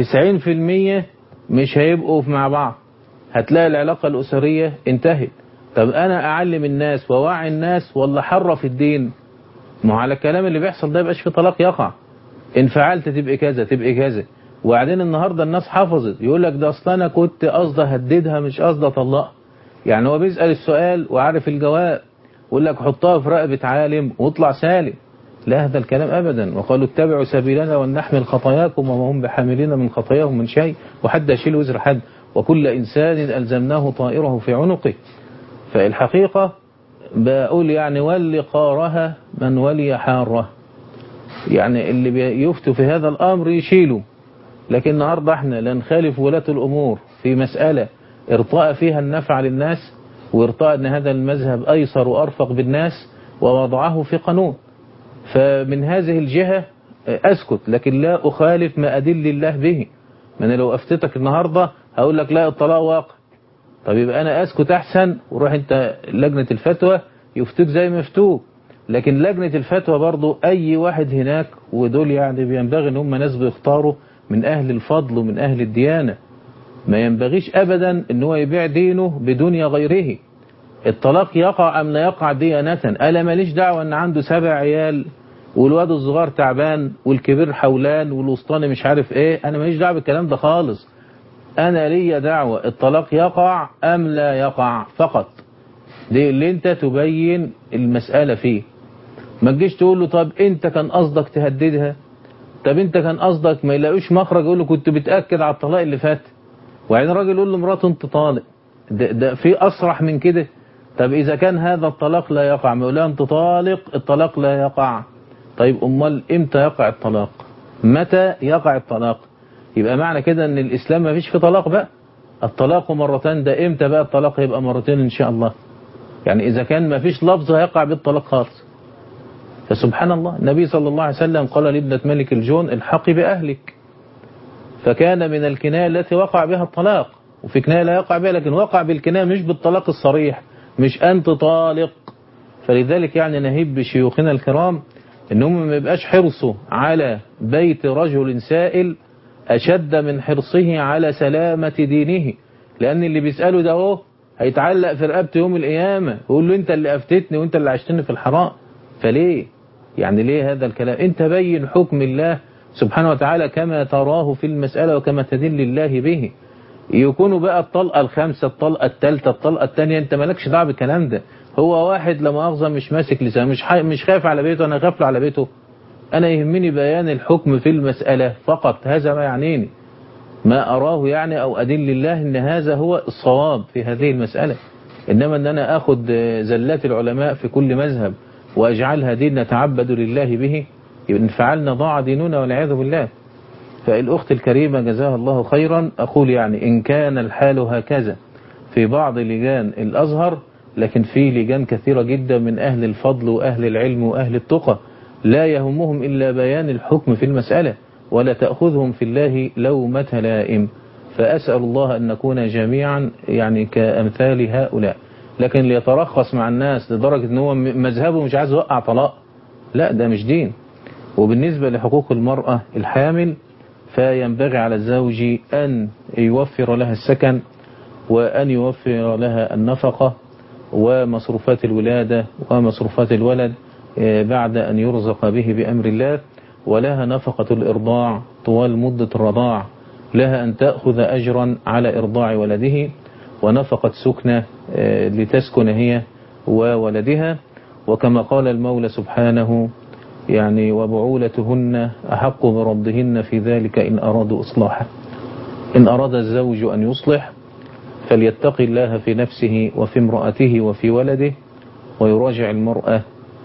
90% مش هيبقوا مع بعض هتلاقي العلاقة الأسرية انتهت طب أنا أعلم الناس ووعي الناس ولا حرف الدين ما هو على الكلام اللي بيحصل ده يبقاش في طلاق يقع ان فعلت تبقى كذا تبقى كذا وبعدين النهارده الناس حفظت يقول لك ده اصل انا كنت قصدي اهددها مش قصدي اطلقها يعني هو بيسال السؤال وعارف الجواب يقول لك حطها في رقبه عالم واطلع سالم لا هذا الكلام ابدا وقالوا اتبعوا سبيلنا ولنحمل خطاياكم وما هم بحاملين من خطاياهم من شيء وحد يشيل وزر حد وكل انسان الزمناه طائره في عنقه فالحقيقه بقول يعني ولي قارها من ولي حاره يعني اللي بيفتوا في هذا الأمر يشيلوا لكن النهاردة احنا لا نخالف ولاة الأمور في مسألة ارطاء فيها النفع للناس وارطاء أن هذا المذهب أيسر وأرفق بالناس ووضعه في قانون فمن هذه الجهة أسكت لكن لا أخالف ما أدل الله به ما أنا لو أفتتك النهاردة هقول لك لا الطلاق واقع طب يبقى أنا أسكت أحسن وروح أنت لجنة الفتوى يفتوك زي ما يفتوك لكن لجنة الفتوى برضو أي واحد هناك ودول يعني بينبغي أن هم ناس بيختاروا من أهل الفضل ومن أهل الديانة ما ينبغيش أبدا أن هو يبيع دينه بدنيا غيره الطلاق يقع أم لا يقع ديانة ألا ماليش دعوة أن عنده سبع عيال والواد الصغير تعبان والكبير حولان والوسطاني مش عارف ايه انا ماليش دعوه بالكلام ده خالص انا ليا دعوه الطلاق يقع ام لا يقع فقط دي اللي انت تبين المسألة فيه ما تجيش تقول له طب انت كان قصدك تهددها طب انت كان قصدك ما يلاقوش مخرج يقول له كنت بتأكد على الطلاق اللي فات وبعدين الراجل يقول لمراته انت طالق ده, ده في أصرح من كده طب إذا كان هذا الطلاق لا يقع ما يقول لها انت طالق الطلاق لا يقع طيب أمال امتى يقع الطلاق متى يقع الطلاق يبقى معنى كده ان الاسلام ما فيش فيه طلاق بقى الطلاق مرتان ده امتى بقى الطلاق يبقى مرتين ان شاء الله يعني اذا كان ما فيش لفظ هيقع بالطلاق خالص فسبحان الله النبي صلى الله عليه وسلم قال لابنة ملك الجون الحقي بأهلك فكان من الكناية التي وقع بها الطلاق وفي كناية لا يقع بها لكن وقع بالكناية مش بالطلاق الصريح مش أنت طالق فلذلك يعني نهيب بشيوخنا الكرام انهم ما يبقاش حرصه على بيت رجل سائل أشد من حرصه على سلامة دينه لأن اللي بيسأله ده اهو هيتعلق في رقبته يوم القيامة يقول له أنت اللي أفتتني وأنت اللي عشتني في الحرام فليه يعني ليه هذا الكلام أنت بين حكم الله سبحانه وتعالى كما تراه في المسألة وكما تدل الله به يكونوا بقى الطلقة الخامسة الطلقة الثالثة الطلقة الثانية أنت مالكش دعوه بالكلام ده هو واحد لما أخذ مش ماسك لسان مش حي... مش خايف على بيته أنا غافل على بيته أنا يهمني بيان الحكم في المسألة فقط هذا ما يعنيني ما أراه يعني أو أدل الله أن هذا هو الصواب في هذه المسألة إنما أن أنا أخذ زلات العلماء في كل مذهب وأجعلها دين نتعبد لله به إن فعلنا ضاع ديننا والعياذ بالله فالأخت الكريمة جزاها الله خيرا أقول يعني إن كان الحال هكذا في بعض لجان الأزهر لكن في لجان كثيرة جدا من أهل الفضل وأهل العلم وأهل التقى لا يهمهم إلا بيان الحكم في المسألة ولا تأخذهم في الله لومة لائم فأسأل الله أن نكون جميعا يعني كأمثال هؤلاء لكن ليترخص مع الناس لدرجة أن هو مذهبه مش عايز يوقع طلاق لا ده مش دين وبالنسبة لحقوق المرأة الحامل فينبغي على الزوج أن يوفر لها السكن وأن يوفر لها النفقة ومصروفات الولادة ومصروفات الولد بعد أن يرزق به بأمر الله ولها نفقة الإرضاع طوال مدة الرضاع لها أن تأخذ أجرا على إرضاع ولده ونفقة سكنة لتسكن هي وولدها وكما قال المولى سبحانه يعني وبعولتهن أحق بربهن في ذلك إن أرادوا إصلاحا إن أراد الزوج أن يصلح فليتق الله في نفسه وفي امرأته وفي ولده ويراجع المرأة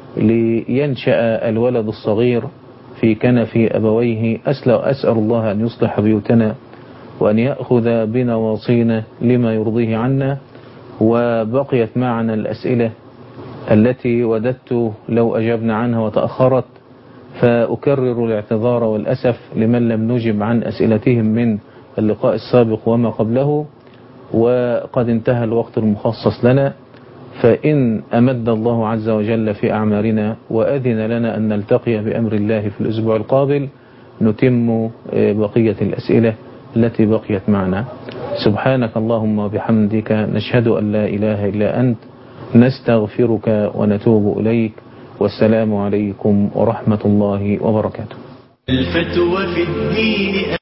لينشأ الولد الصغير في كنف أبويه أسأل الله أن يصلح بيوتنا وأن يأخذ بنواصينا لما يرضيه عنا وبقيت معنا الأسئلة التي وددت لو أجبنا عنها وتأخرت فأكرر الاعتذار والأسف لمن لم نجب عن أسئلتهم من اللقاء السابق وما قبله وقد انتهى الوقت المخصص لنا فإن أمد الله عز وجل في أعمارنا وأذن لنا أن نلتقي بأمر الله في الأسبوع القابل نتم بقية الأسئلة التي بقيت معنا سبحانك اللهم وبحمدك نشهد أن لا إله إلا أنت نستغفرك ونتوب إليك والسلام عليكم ورحمة الله وبركاته الفتوى في الدين